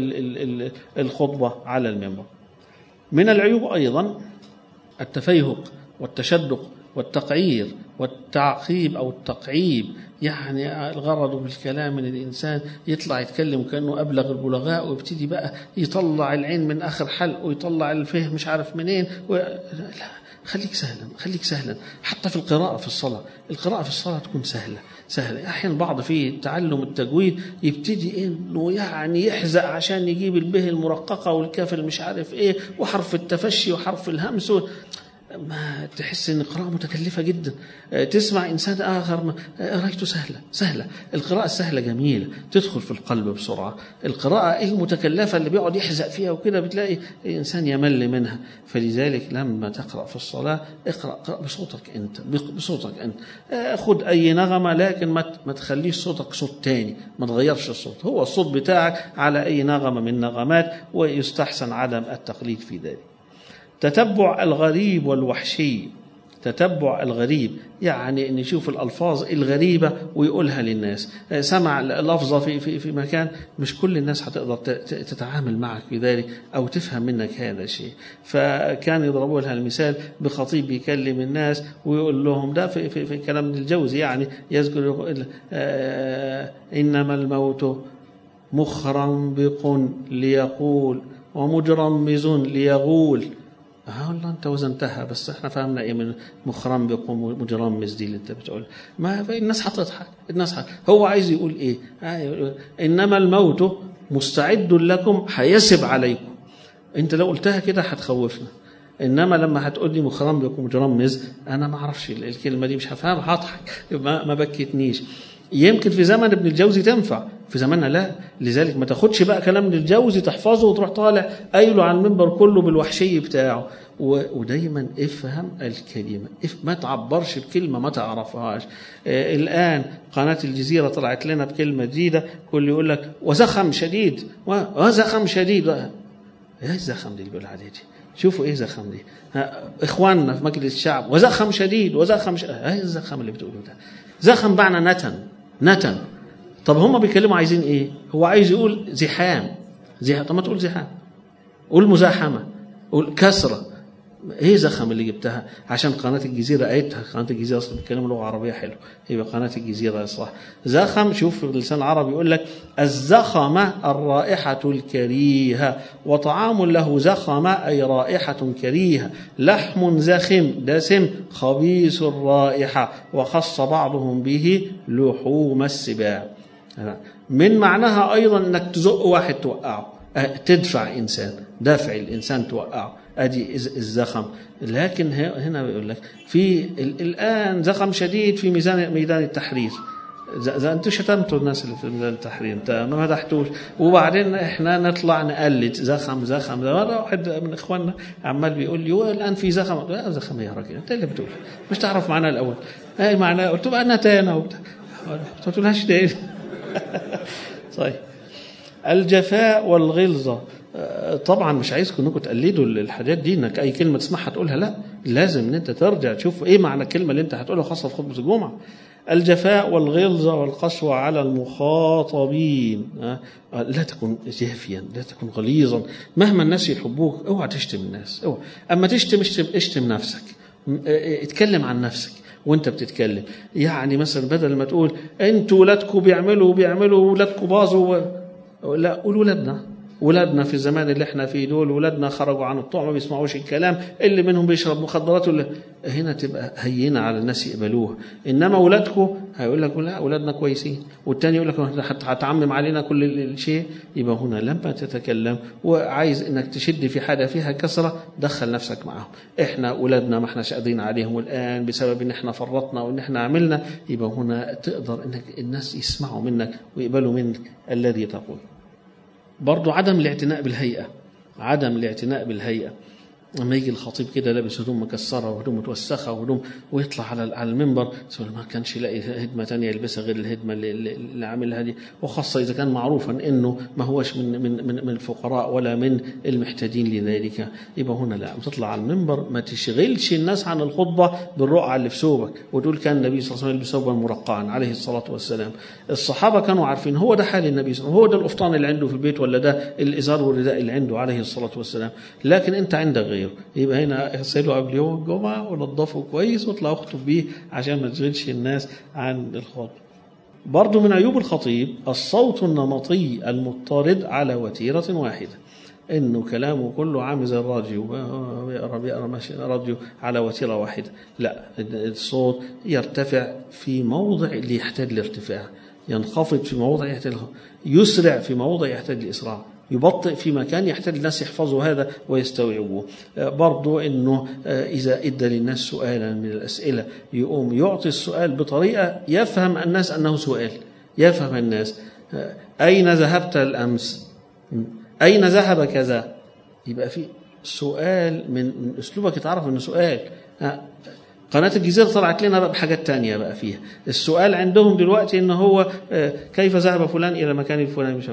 الخطبة على المنبر من العيوب أيضا التفيهق والتشدق والتقعير والتعقيب أو التقعيب يعني الغرض بالكلام من الإنسان يطلع يتكلم كأنه أبلغ البلغاء ويبتدي بقى يطلع العين من آخر حلق ويطلع الفهم مش عارف منين و... لا خليك سهلا خليك سهلا حتى في القراءة في الصلاة القراءة في الصلاة تكون سهلة سهلة أحيانا بعض في تعلم التجويد يبتدي إنه يعني يحزق عشان يجيب البه المرققة والكاف مش عارف إيه وحرف التفشي وحرف الهمس ما تحس ان القراءة متكلفة جدا تسمع إنسان آخر قرايته سهلة سهلة القراءة السهلة جميلة تدخل في القلب بسرعة القراءة المتكلفة اللي بيقعد يحزق فيها وكده بتلاقي إنسان يمل منها فلذلك لما تقرأ في الصلاة اقرأ قرأ بصوتك أنت بصوتك أنت خد أي نغمة لكن ما تخليش صوتك صوت تاني ما تغيرش الصوت هو الصوت بتاعك على أي نغمة من النغمات ويستحسن عدم التقليد في ذلك تتبع الغريب والوحشي تتبع الغريب يعني ان يشوف الالفاظ الغريبه ويقولها للناس سمع لفظه في في في مكان مش كل الناس هتقدر تتعامل معك بذلك او تفهم منك هذا الشيء فكان يضربوا لها المثال بخطيب بيكلم الناس ويقول لهم ده في في, في كلام ابن الجوزي يعني يذكر يقول آه انما الموت مخرنبق ليقول ومجرمز ليغول ها والله انت وزنتها بس احنا فهمنا ايه من مخرنبق ومجرمز دي اللي انت بتقول ما الناس هتضحك الناس حت... هو عايز يقول ايه يقول انما الموت مستعد لكم هيسب عليكم انت لو قلتها كده هتخوفنا انما لما هتقول لي مخرم ومجرمز انا ما اعرفش الكلمه دي مش هفهمها هضحك ما, ما بكتنيش يمكن في زمن ابن الجوزي تنفع في زماننا لا لذلك ما تاخدش بقى كلام ابن الجوزي تحفظه وتروح طالع قايله على المنبر كله بالوحشي بتاعه ودايما افهم الكلمة اف ما تعبرش بكلمة ما تعرفهاش آه الآن قناة الجزيرة طلعت لنا بكلمة جديدة كل يقول لك وزخم شديد وزخم شديد ايه الزخم دي اللي بيقول عليه دي شوفوا ايه زخم دي اخواننا في مجلس الشعب وزخم شديد وزخم ش... ايه الزخم اللي بتقوله ده زخم معنى نتن نتن طب هم بيتكلموا عايزين ايه هو عايز يقول زحام زحام طب ما تقول زحام قول مزاحمه قول كسره ايه زخم اللي جبتها عشان قناه الجزيره قايتها قناه الجزيره اصلا بيتكلموا لغه عربيه حلوه يبقى قناه الجزيره صح زخم شوف اللسان العربي يقول لك الزخمه الرائحه الكريهه وطعام له زخمه اي رائحه كريهه لحم زخم دسم خبيث الرائحه وخص بعضهم به لحوم السباع من معناها ايضا انك تزق واحد توقعه تدفع انسان دفع الانسان توقعه ادي الزخم لكن هنا بيقول لك في الان زخم شديد في ميزان ميدان التحرير زي انتوا شتمتوا الناس اللي في ميدان التحرير انت ما مدحتوش وبعدين احنا نطلع نقلد زخم زخم ده مره واحد من اخواننا عمال بيقول لي الان في زخم لا زخم يا راجل انت اللي بتقول مش تعرف معناه الاول اي معناه قلت له انا تانا وبتاع ما تقولهاش تاني طيب الجفاء والغلظه طبعا مش عايزكم انكم تقلدوا الحاجات دي انك اي كلمه تسمعها تقولها لا لازم ان انت ترجع تشوف ايه معنى الكلمه اللي انت هتقولها خاصه في خطبه الجمعه الجفاء والغلظة والقسوة على المخاطبين لا تكن جافيا لا تكن غليظا مهما الناس يحبوك اوعى تشتم الناس اوعى اما تشتم اشتم, اشتم نفسك اتكلم عن نفسك وانت بتتكلم يعني مثلا بدل ما تقول انتوا ولادكم بيعملوا بيعملوا ولادكم باظوا لا قول ولادنا ولادنا في الزمان اللي احنا فيه دول ولادنا خرجوا عن الطوع ما بيسمعوش الكلام اللي منهم بيشرب مخدرات ولا هنا تبقى هينه على الناس يقبلوها انما ولادكم هيقول لك لا ولادنا كويسين والتاني يقول لك هتعمم علينا كل الشيء يبقى هنا لما تتكلم وعايز انك تشد في حاجه فيها كسره دخل نفسك معاهم احنا ولادنا ما احناش قادرين عليهم الان بسبب ان احنا فرطنا وان احنا عملنا يبقى هنا تقدر انك الناس يسمعوا منك ويقبلوا منك الذي تقول برضو عدم الاعتناء بالهيئة عدم الاعتناء بالهيئة لما يجي الخطيب كده لابس هدوم مكسره وهدوم متوسخه وهدوم ويطلع على على المنبر ما كانش يلاقي هدمه ثانيه يلبسها غير الهدمه اللي, اللي عاملها دي وخاصه اذا كان معروفا انه ما هوش من من من, من الفقراء ولا من المحتاجين لذلك يبقى هنا لا تطلع على المنبر ما تشغلش الناس عن الخطبه بالرقعه اللي في ثوبك وتقول كان النبي صلى الله عليه وسلم يلبس ثوبا مرقعا عليه الصلاه والسلام الصحابه كانوا عارفين هو ده حال النبي صلى الله عليه وسلم هو ده القفطان اللي عنده في البيت ولا ده الازار والرداء اللي عنده عليه الصلاه والسلام لكن انت عندك غيره يبقى هنا اغسله قبل يوم الجمعة ونضفه كويس واطلع اخطب بيه عشان ما تشغلش الناس عن الخطب برضو من عيوب الخطيب الصوت النمطي المضطرد على وتيرة واحدة انه كلامه كله عامل زي الراديو بيقرا بيقرا ماشي راديو على وتيره واحده لا الصوت يرتفع في موضع اللي يحتاج لارتفاع ينخفض في موضع يحتاج يسرع في موضع يحتاج لاسراع يبطئ في مكان يحتاج الناس يحفظوا هذا ويستوعبوه برضو انه اذا ادى للناس سؤالا من الاسئله يقوم يعطي السؤال بطريقه يفهم الناس انه سؤال يفهم الناس اين ذهبت الامس اين ذهب كذا يبقى في سؤال من من اسلوبك يتعرف انه سؤال قناة الجزيرة طلعت لنا بقى بحاجات تانية بقى فيها السؤال عندهم دلوقتي ان هو كيف ذهب فلان الى مكان الفلاني مش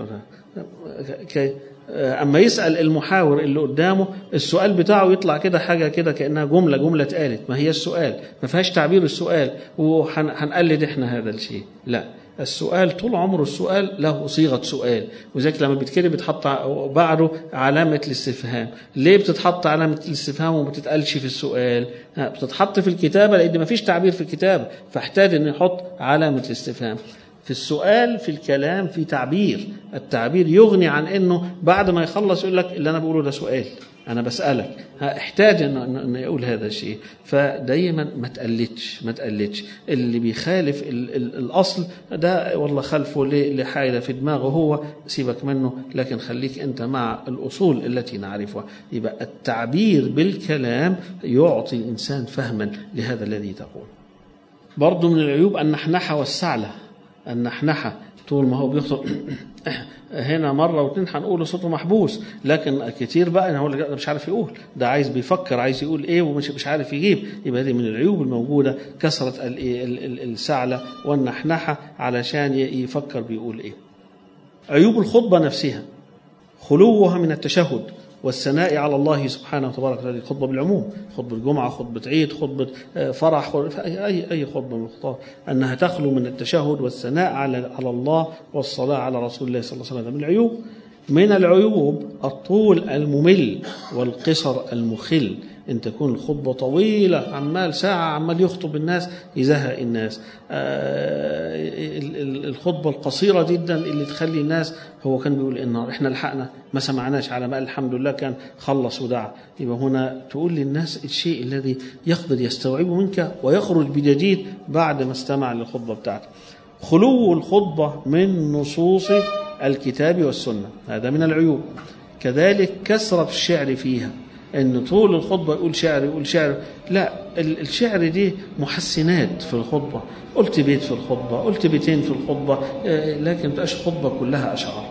كي اما يسال المحاور اللي قدامه السؤال بتاعه يطلع كده حاجه كده كانها جمله جمله اتقالت ما هي السؤال ما فيهاش تعبير السؤال وهنقلد احنا هذا الشيء لا السؤال طول عمره السؤال له صيغه سؤال وذلك لما بيتكتب بيتحط بعده علامه الاستفهام ليه بتتحط علامه الاستفهام وما بتتقالش في السؤال بتتحط في الكتابه لان ما فيش تعبير في الكتابه فاحتاج ان يحط علامه الاستفهام في السؤال في الكلام في تعبير التعبير يغني عن انه بعد ما يخلص يقول لك اللي انا بقوله ده سؤال أنا بسألك احتاج أن أن يقول هذا الشيء فدايما ما تقلدش ما تقلدش اللي بيخالف ال ال الأصل ده والله خلفه لحاجة في دماغه هو سيبك منه لكن خليك أنت مع الأصول التي نعرفها يبقى التعبير بالكلام يعطي الإنسان فهما لهذا الذي تقول برضو من العيوب النحنحة والسعلة النحنحة طول ما هو بيخطب هنا مرة واثنين هنقول صوته محبوس لكن كتير بقى هو ده مش عارف يقول ده عايز بيفكر عايز يقول ايه ومش مش عارف يجيب يبقى دي من العيوب الموجودة كثرة السعلة والنحنحة علشان يفكر بيقول ايه عيوب الخطبة نفسها خلوها من التشهد والثناء على الله سبحانه وتبارك وتعالى خطبة بالعموم خطبة الجمعة خطبة عيد خطبة فرح خطبة أي أي خطبة من الخطاب أنها تخلو من التشهد والثناء على على الله والصلاة على رسول الله صلى الله عليه وسلم من العيوب من العيوب الطول الممل والقصر المخل ان تكون الخطبه طويله عمال ساعه عمال يخطب الناس يزهق الناس الخطبه القصيره جدا اللي تخلي الناس هو كان بيقول ان احنا لحقنا ما سمعناش على ما الحمد لله كان خلص ودعا يبقى هنا تقول للناس الشيء الذي يقدر يستوعبه منك ويخرج بجديد بعد ما استمع للخطبه بتاعتك خلو الخطبه من نصوص الكتاب والسنه هذا من العيوب كذلك كثره الشعر فيها ان طول الخطبه يقول شعر يقول شعر لا الشعر دي محسنات في الخطبه قلت بيت في الخطبه قلت بيتين في الخطبه لكن تبقاش خطبه كلها اشعار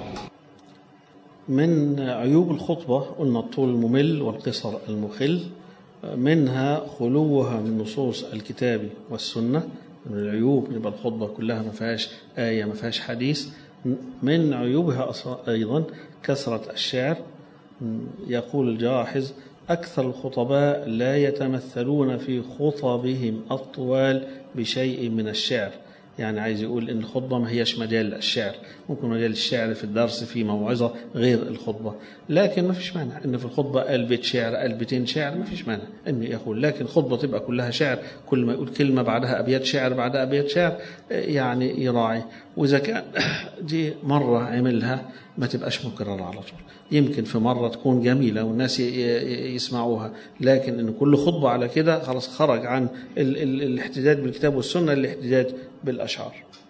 من عيوب الخطبه قلنا الطول الممل والقصر المخل منها خلوها من نصوص الكتاب والسنه من العيوب يبقى الخطبه كلها ما فيهاش ايه ما فيهاش حديث من عيوبها ايضا كثره الشعر يقول الجاحظ أكثر الخطباء لا يتمثلون في خطبهم الطوال بشيء من الشعر يعني عايز يقول ان الخطبه ما هيش مجال الشعر ممكن مجال الشعر في الدرس في موعظه غير الخطبه لكن ما فيش مانع ان في الخطبه قال بيت شعر قال بيتين شعر ما فيش مانع ان يقول لكن الخطبه تبقى كلها شعر كل ما يقول كلمه بعدها ابيات شعر بعدها ابيات شعر يعني يراعي واذا كان دي مره عملها ما تبقاش مكرره على طول يمكن في مرة تكون جميلة والناس يسمعوها لكن إن كل خطبة على كده خلاص خرج عن ال ال الاحتجاج بالكتاب والسنة الاحتجاج بالأشعار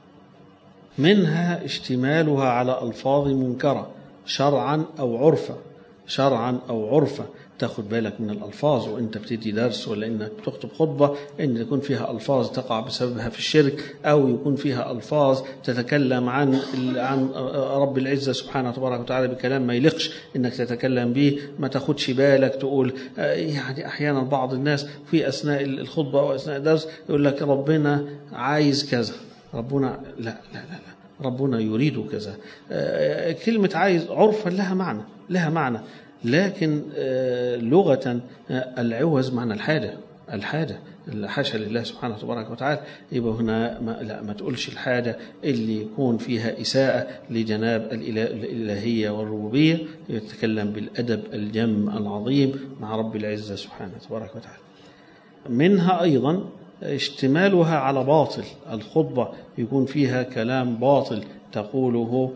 منها اشتمالها على ألفاظ منكرة شرعا أو عرفا شرعا أو عرفا تاخد بالك من الألفاظ وأنت بتدي درس ولا إنك بتخطب خطبة إن يكون فيها ألفاظ تقع بسببها في الشرك أو يكون فيها ألفاظ تتكلم عن عن رب العزة سبحانه وتبارك وتعالى بكلام ما يليقش إنك تتكلم به ما تاخدش بالك تقول يعني أحيانا بعض الناس في أثناء الخطبة أو أثناء الدرس يقول لك ربنا عايز كذا ربنا لا لا لا, لا. ربنا يريد كذا كلمة عايز عرفا لها معنى لها معنى لكن لغة العوز معنى الحاجة الحاجة حاشا لله سبحانه وتبارك وتعالى يبقى هنا ما لا ما تقولش الحاجة اللي يكون فيها إساءة لجناب الإلهية والربوبية يتكلم بالأدب الجم العظيم مع رب العزة سبحانه وتبارك وتعالى منها أيضا اشتمالها على باطل الخطبة يكون فيها كلام باطل تقوله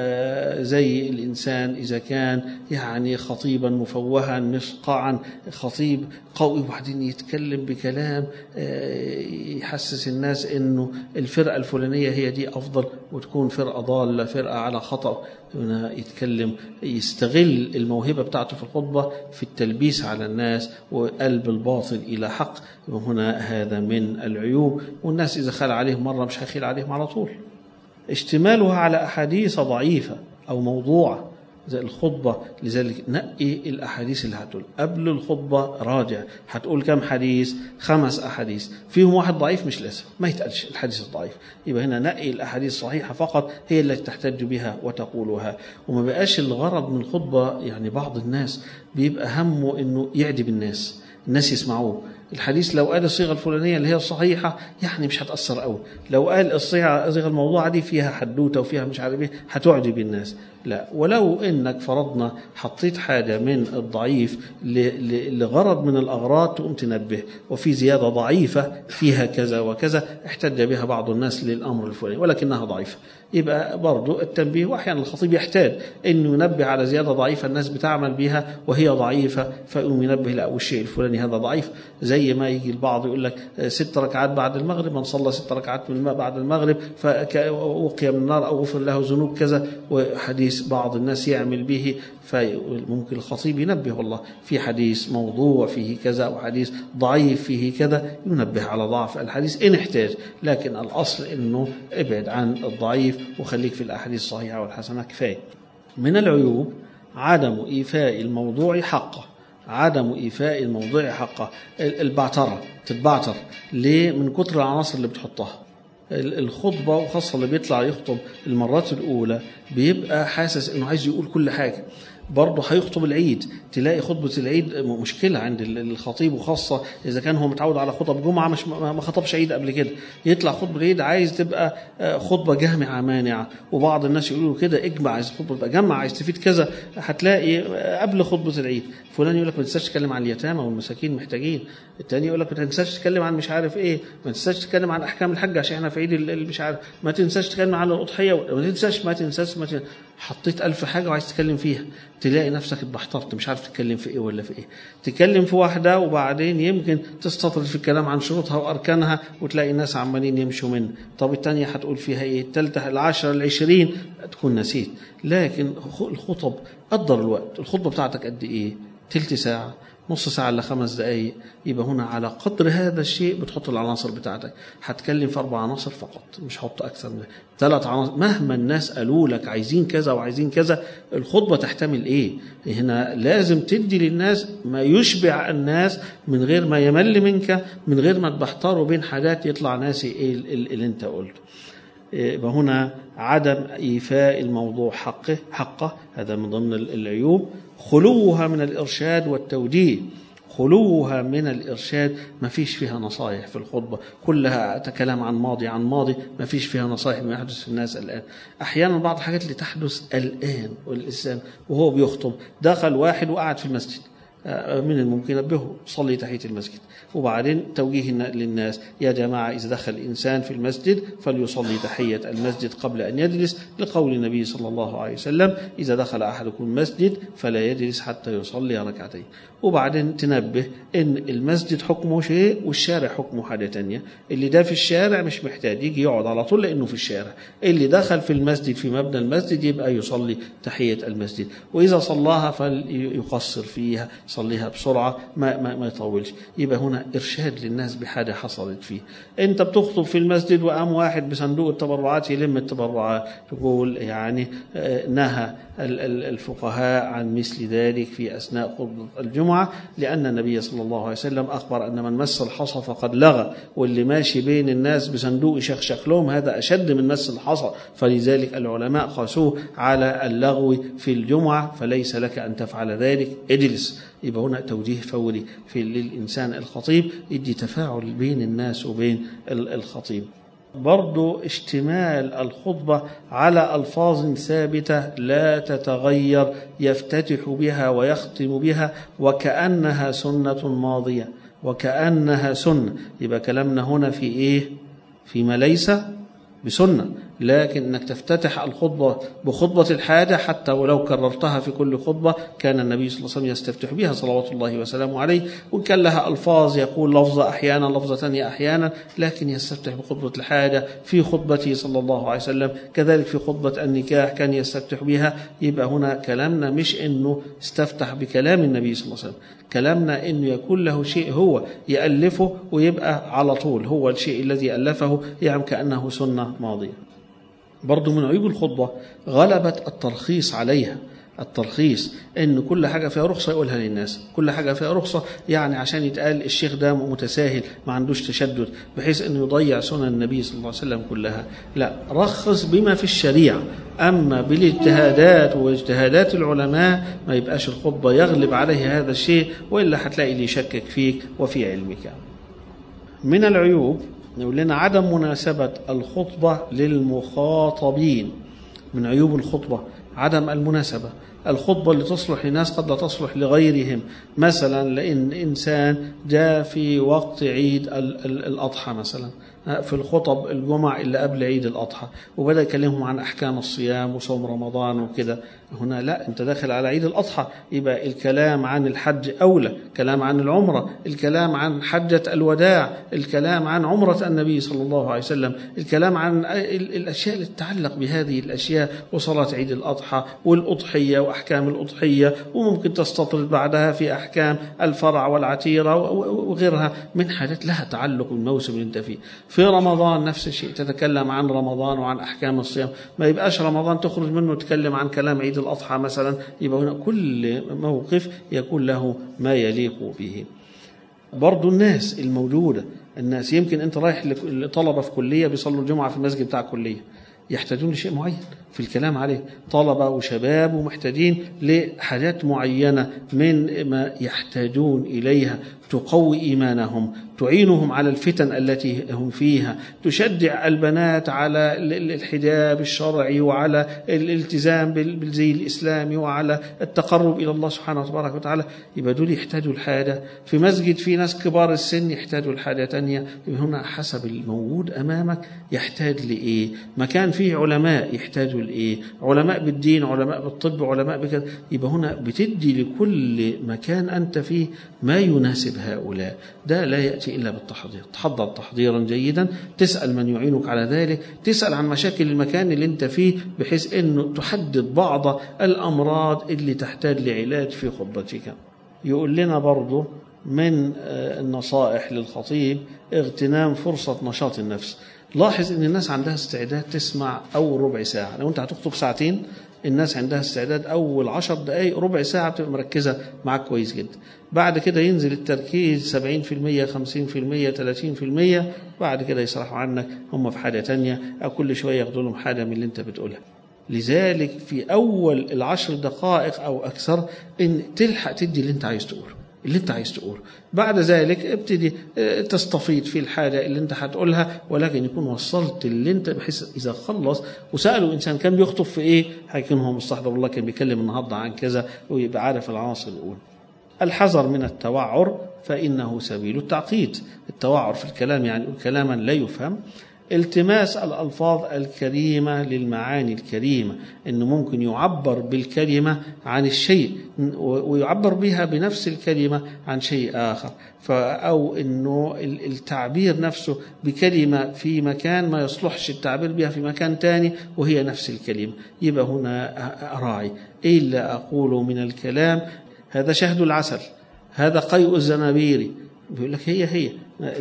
زي الإنسان إذا كان يعني خطيبا مفوها مسقعا خطيب قوي وبعدين يتكلم بكلام يحسس الناس إنه الفرقة الفلانية هي دي أفضل وتكون فرقة ضالة فرقة على خطأ هنا يتكلم يستغل الموهبة بتاعته في الخطبة في التلبيس على الناس وقلب الباطل إلى حق هنا هذا من العيوب والناس إذا خال عليهم مرة مش هيخيل عليهم على طول اشتمالها على أحاديث ضعيفة أو موضوعة زي الخطبة لذلك نقي الأحاديث اللي هتقول قبل الخطبة راجع هتقول كم حديث خمس أحاديث فيهم واحد ضعيف مش لازم ما يتقالش الحديث الضعيف يبقى هنا نقي الأحاديث الصحيحة فقط هي التي تحتج بها وتقولها وما بقاش الغرض من الخطبة يعني بعض الناس بيبقى همه إنه يعجب الناس الناس يسمعوه الحديث لو قال الصيغه الفلانيه اللي هي الصحيحه يعني مش هتاثر قوي لو قال الصيغه الصيغه الموضوعه دي فيها حدوته وفيها مش عارف ايه هتعجب الناس لا ولو انك فرضنا حطيت حاجه من الضعيف لغرض من الاغراض تقوم تنبه وفي زياده ضعيفه فيها كذا وكذا احتج بها بعض الناس للامر الفلاني ولكنها ضعيفه يبقى برضو التنبيه واحيانا الخطيب يحتاج انه ينبه على زياده ضعيفه الناس بتعمل بها وهي ضعيفه فيقوم ينبه لا والشيء الفلاني هذا ضعيف زي ما يجي البعض يقول لك ست ركعات بعد المغرب من صلى ست ركعات من بعد المغرب فوقي من النار او غفر له ذنوب كذا وحديث بعض الناس يعمل به فممكن الخطيب ينبه والله في حديث موضوع فيه كذا او حديث ضعيف فيه كذا ينبه على ضعف الحديث ان احتاج لكن الاصل انه ابعد عن الضعيف وخليك في الأحاديث الصحيحة والحسنة كفاية من العيوب عدم إيفاء الموضوع حقه عدم إيفاء الموضوع حقه البعترة تتبعتر ليه من كتر العناصر اللي بتحطها الخطبة وخاصة اللي بيطلع يخطب المرات الأولى بيبقى حاسس إنه عايز يقول كل حاجة برضه هيخطب العيد تلاقي خطبة العيد مشكلة عند الخطيب وخاصة إذا كان هو متعود على خطب جمعة مش ما خطبش عيد قبل كده يطلع خطبة العيد عايز تبقى خطبة جامعة مانعة وبعض الناس يقولوا كده اجمع عايز خطبة تبقى جمع عايز تفيد كذا هتلاقي قبل خطبة العيد فلان يقول لك ما تنساش تتكلم عن اليتامى والمساكين محتاجين التاني يقول لك ما تنساش تتكلم عن مش عارف ايه ما تنساش تتكلم عن احكام الحج عشان احنا في عيد مش عارف ما تنساش تتكلم عن الاضحيه ما تنساش ما تنساش ما تنساش حطيت ألف حاجة وعايز تتكلم فيها تلاقي نفسك اتبحترت مش عارف تتكلم في ايه ولا في ايه تتكلم في واحدة وبعدين يمكن تستطرد في الكلام عن شروطها وأركانها وتلاقي الناس عمالين يمشوا منه طب التانية هتقول فيها ايه التالتة العشرة العشرين تكون نسيت لكن الخطب قدر الوقت الخطبة بتاعتك قد ايه تلت ساعة نص ساعة إلا خمس دقايق يبقى هنا على قدر هذا الشيء بتحط العناصر بتاعتك هتكلم في أربع عناصر فقط مش هحط أكثر من ثلاث عناصر مهما الناس قالوا لك عايزين كذا وعايزين كذا الخطبة تحتمل إيه هنا لازم تدي للناس ما يشبع الناس من غير ما يمل منك من غير ما تبحتروا بين حاجات يطلع ناسي إيه اللي أنت قلته يبقى هنا عدم إيفاء الموضوع حقه حقه هذا من ضمن العيوب خلوها من الإرشاد والتوجيه خلوها من الإرشاد ما فيش فيها نصايح في الخطبة كلها كلام عن ماضي عن ماضي ما فيش فيها نصايح ما يحدث في الناس الآن أحيانا بعض الحاجات اللي تحدث الآن والإنسان وهو بيخطب دخل واحد وقعد في المسجد من الممكن ينبهه صلي تحية المسجد وبعدين توجيه للناس يا جماعة إذا دخل الإنسان في المسجد فليصلي تحية المسجد قبل أن يجلس لقول النبي صلى الله عليه وسلم إذا دخل أحدكم المسجد فلا يجلس حتى يصلي ركعتين وبعدين تنبه إن المسجد حكمه شيء والشارع حكمه حاجة تانية اللي ده في الشارع مش محتاج يجي يقعد على طول لأنه في الشارع اللي دخل في المسجد في مبنى المسجد يبقى يصلي تحية المسجد وإذا صلاها فليقصر فيها يصليها بسرعة ما, ما, ما يطولش يبقى هنا إرشاد للناس بحاجة حصلت فيه أنت بتخطب في المسجد وقام واحد بصندوق التبرعات يلم التبرعات تقول يعني نهى الفقهاء عن مثل ذلك في أثناء خطبة الجمعة لأن النبي صلى الله عليه وسلم أخبر أن من مس الحصى فقد لغى واللي ماشي بين الناس بصندوق يشخشخ لهم هذا أشد من مس الحصى فلذلك العلماء قاسوه على اللغو في الجمعة فليس لك أن تفعل ذلك اجلس يبقى هنا توجيه فوري في للإنسان الخطيب يدي تفاعل بين الناس وبين الخطيب برضو اشتمال الخطبة على ألفاظ ثابتة لا تتغير يفتتح بها ويختم بها وكأنها سنة ماضية وكأنها سنة يبقى كلامنا هنا في إيه فيما ليس بسنة لكن انك تفتتح الخطبه بخطبه الحاجه حتى ولو كررتها في كل خطبه كان النبي صلى الله عليه وسلم يستفتح بها صلوات الله وسلامه عليه وان كان لها الفاظ يقول لفظه احيانا لفظه ثانيه احيانا لكن يستفتح بخطبه الحاجه في خطبته صلى الله عليه وسلم كذلك في خطبه النكاح كان يستفتح بها يبقى هنا كلامنا مش انه استفتح بكلام النبي صلى الله عليه وسلم كلامنا انه يكون له شيء هو يالفه ويبقى على طول هو الشيء الذي الفه يعني كانه سنه ماضيه برضو من عيوب الخطبة غلبة الترخيص عليها الترخيص ان كل حاجه فيها رخصه يقولها للناس كل حاجه فيها رخصه يعني عشان يتقال الشيخ ده متساهل ما عندوش تشدد بحيث انه يضيع سنن النبي صلى الله عليه وسلم كلها لا رخص بما في الشريعه اما بالاجتهادات واجتهادات العلماء ما يبقاش الخطبه يغلب عليه هذا الشيء والا هتلاقي اللي يشكك فيك وفي علمك من العيوب يقول لنا عدم مناسبة الخطبة للمخاطبين من عيوب الخطبة عدم المناسبة الخطبة اللي تصلح لناس قد لا تصلح لغيرهم مثلا لأن إنسان جاء في وقت عيد ال- ال- الأضحى مثلا في الخطب الجمع اللي قبل عيد الأضحى وبدأ يكلمهم عن أحكام الصيام وصوم رمضان وكده هنا لا أنت داخل على عيد الأضحى يبقى الكلام عن الحج أولى كلام عن العمرة الكلام عن حجة الوداع الكلام عن عمرة النبي صلى الله عليه وسلم الكلام عن ال- الأشياء اللي تتعلق بهذه الأشياء وصلاة عيد الأضحى والأضحية وأحكام الأضحية وممكن تستطرد بعدها في أحكام الفرع والعتيرة و- و- وغيرها من حاجات لها تعلق بالموسم اللي أنت فيه في رمضان نفس الشيء تتكلم عن رمضان وعن أحكام الصيام ما يبقاش رمضان تخرج منه تتكلم عن كلام عيد الأضحى مثلا يبقى هنا كل موقف يكون له ما يليق به برضو الناس الموجودة الناس يمكن أنت رايح لطلبة في كلية بيصلوا الجمعة في المسجد بتاع الكلية يحتاجون لشيء معين في الكلام عليه طلبة وشباب ومحتاجين لحاجات معينة من ما يحتاجون إليها تقوي إيمانهم تعينهم على الفتن التي هم فيها تشجع البنات على الحجاب الشرعي وعلى الالتزام بالزي الإسلامي وعلى التقرب إلى الله سبحانه وتبارك وتعالى يبقى دول يحتاجوا الحاجة في مسجد في ناس كبار السن يحتاجوا الحاجة تانية يبقى هنا حسب الموجود أمامك يحتاج لإيه مكان فيه علماء يحتاجوا لإيه علماء بالدين علماء بالطب علماء بكذا يبقى هنا بتدي لكل مكان أنت فيه ما يناسب هؤلاء ده لا يأتي إلا بالتحضير تحضر تحضيرا جيدا تسأل من يعينك على ذلك تسأل عن مشاكل المكان اللي انت فيه بحيث أنه تحدد بعض الأمراض اللي تحتاج لعلاج في خطبتك يقول لنا برضو من النصائح للخطيب اغتنام فرصة نشاط النفس لاحظ ان الناس عندها استعداد تسمع اول ربع ساعة لو انت هتخطب ساعتين الناس عندها استعداد أول عشر دقايق ربع ساعة بتبقى مركزة معاك كويس جدا بعد كده ينزل التركيز 70% 50% 30% بعد كده يسرحوا عنك هم في حاجة تانية أو كل شوية ياخدوا لهم حاجة من اللي أنت بتقولها لذلك في أول العشر دقائق أو أكثر إن تلحق تدي اللي أنت عايز تقوله اللي انت عايز تقوله بعد ذلك ابتدي تستفيد في الحاجة اللي انت هتقولها ولكن يكون وصلت اللي انت بحيث اذا خلص وسألوا انسان كان بيخطب في ايه هيكون هو مستحضر الله كان بيتكلم النهارده عن كذا ويبقى عارف العناصر الاولى الحذر من التوعر فإنه سبيل التعقيد التوعر في الكلام يعني كلاما لا يفهم التماس الألفاظ الكريمة للمعاني الكريمة إنه ممكن يعبر بالكلمة عن الشيء ويعبر بها بنفس الكلمة عن شيء آخر أو إنه التعبير نفسه بكلمة في مكان ما يصلحش التعبير بها في مكان تاني وهي نفس الكلمة يبقى هنا أراعي إيه اللي أقوله من الكلام هذا شهد العسل هذا قيء الزنابيري بيقول لك هي هي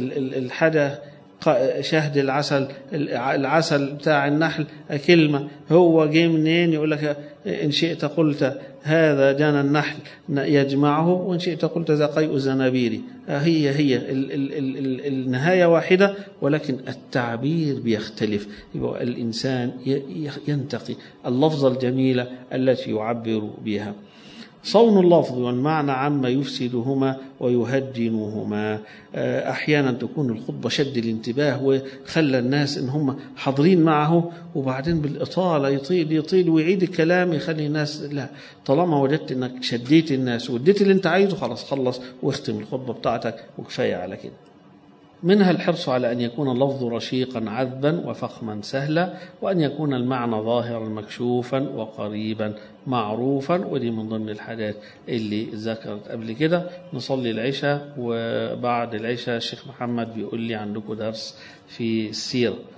الحاجة شهد العسل العسل بتاع النحل كلمة هو جه منين يقول لك إن شئت قلت هذا جنى النحل يجمعه وإن شئت قلت ذا قيء الزنابير هي هي ال ال ال ال النهاية واحدة ولكن التعبير بيختلف يبقى الإنسان ينتقي اللفظة الجميلة التي يعبر بها صون اللفظ والمعنى عما يفسدهما ويهجنهما احيانا تكون الخطبه شد الانتباه وخلى الناس ان هم حاضرين معه وبعدين بالاطاله يطيل يطيل ويعيد الكلام يخلي الناس لا طالما وجدت انك شديت الناس واديت اللي انت عايزه خلاص خلص واختم الخطبه بتاعتك وكفايه على كده منها الحرص على أن يكون اللفظ رشيقا عذبا وفخما سهلا وأن يكون المعنى ظاهرا مكشوفا وقريبا معروفا ودي من ضمن الحاجات اللي ذكرت قبل كده نصلي العشاء وبعد العشاء الشيخ محمد بيقول لي عندكم درس في السيرة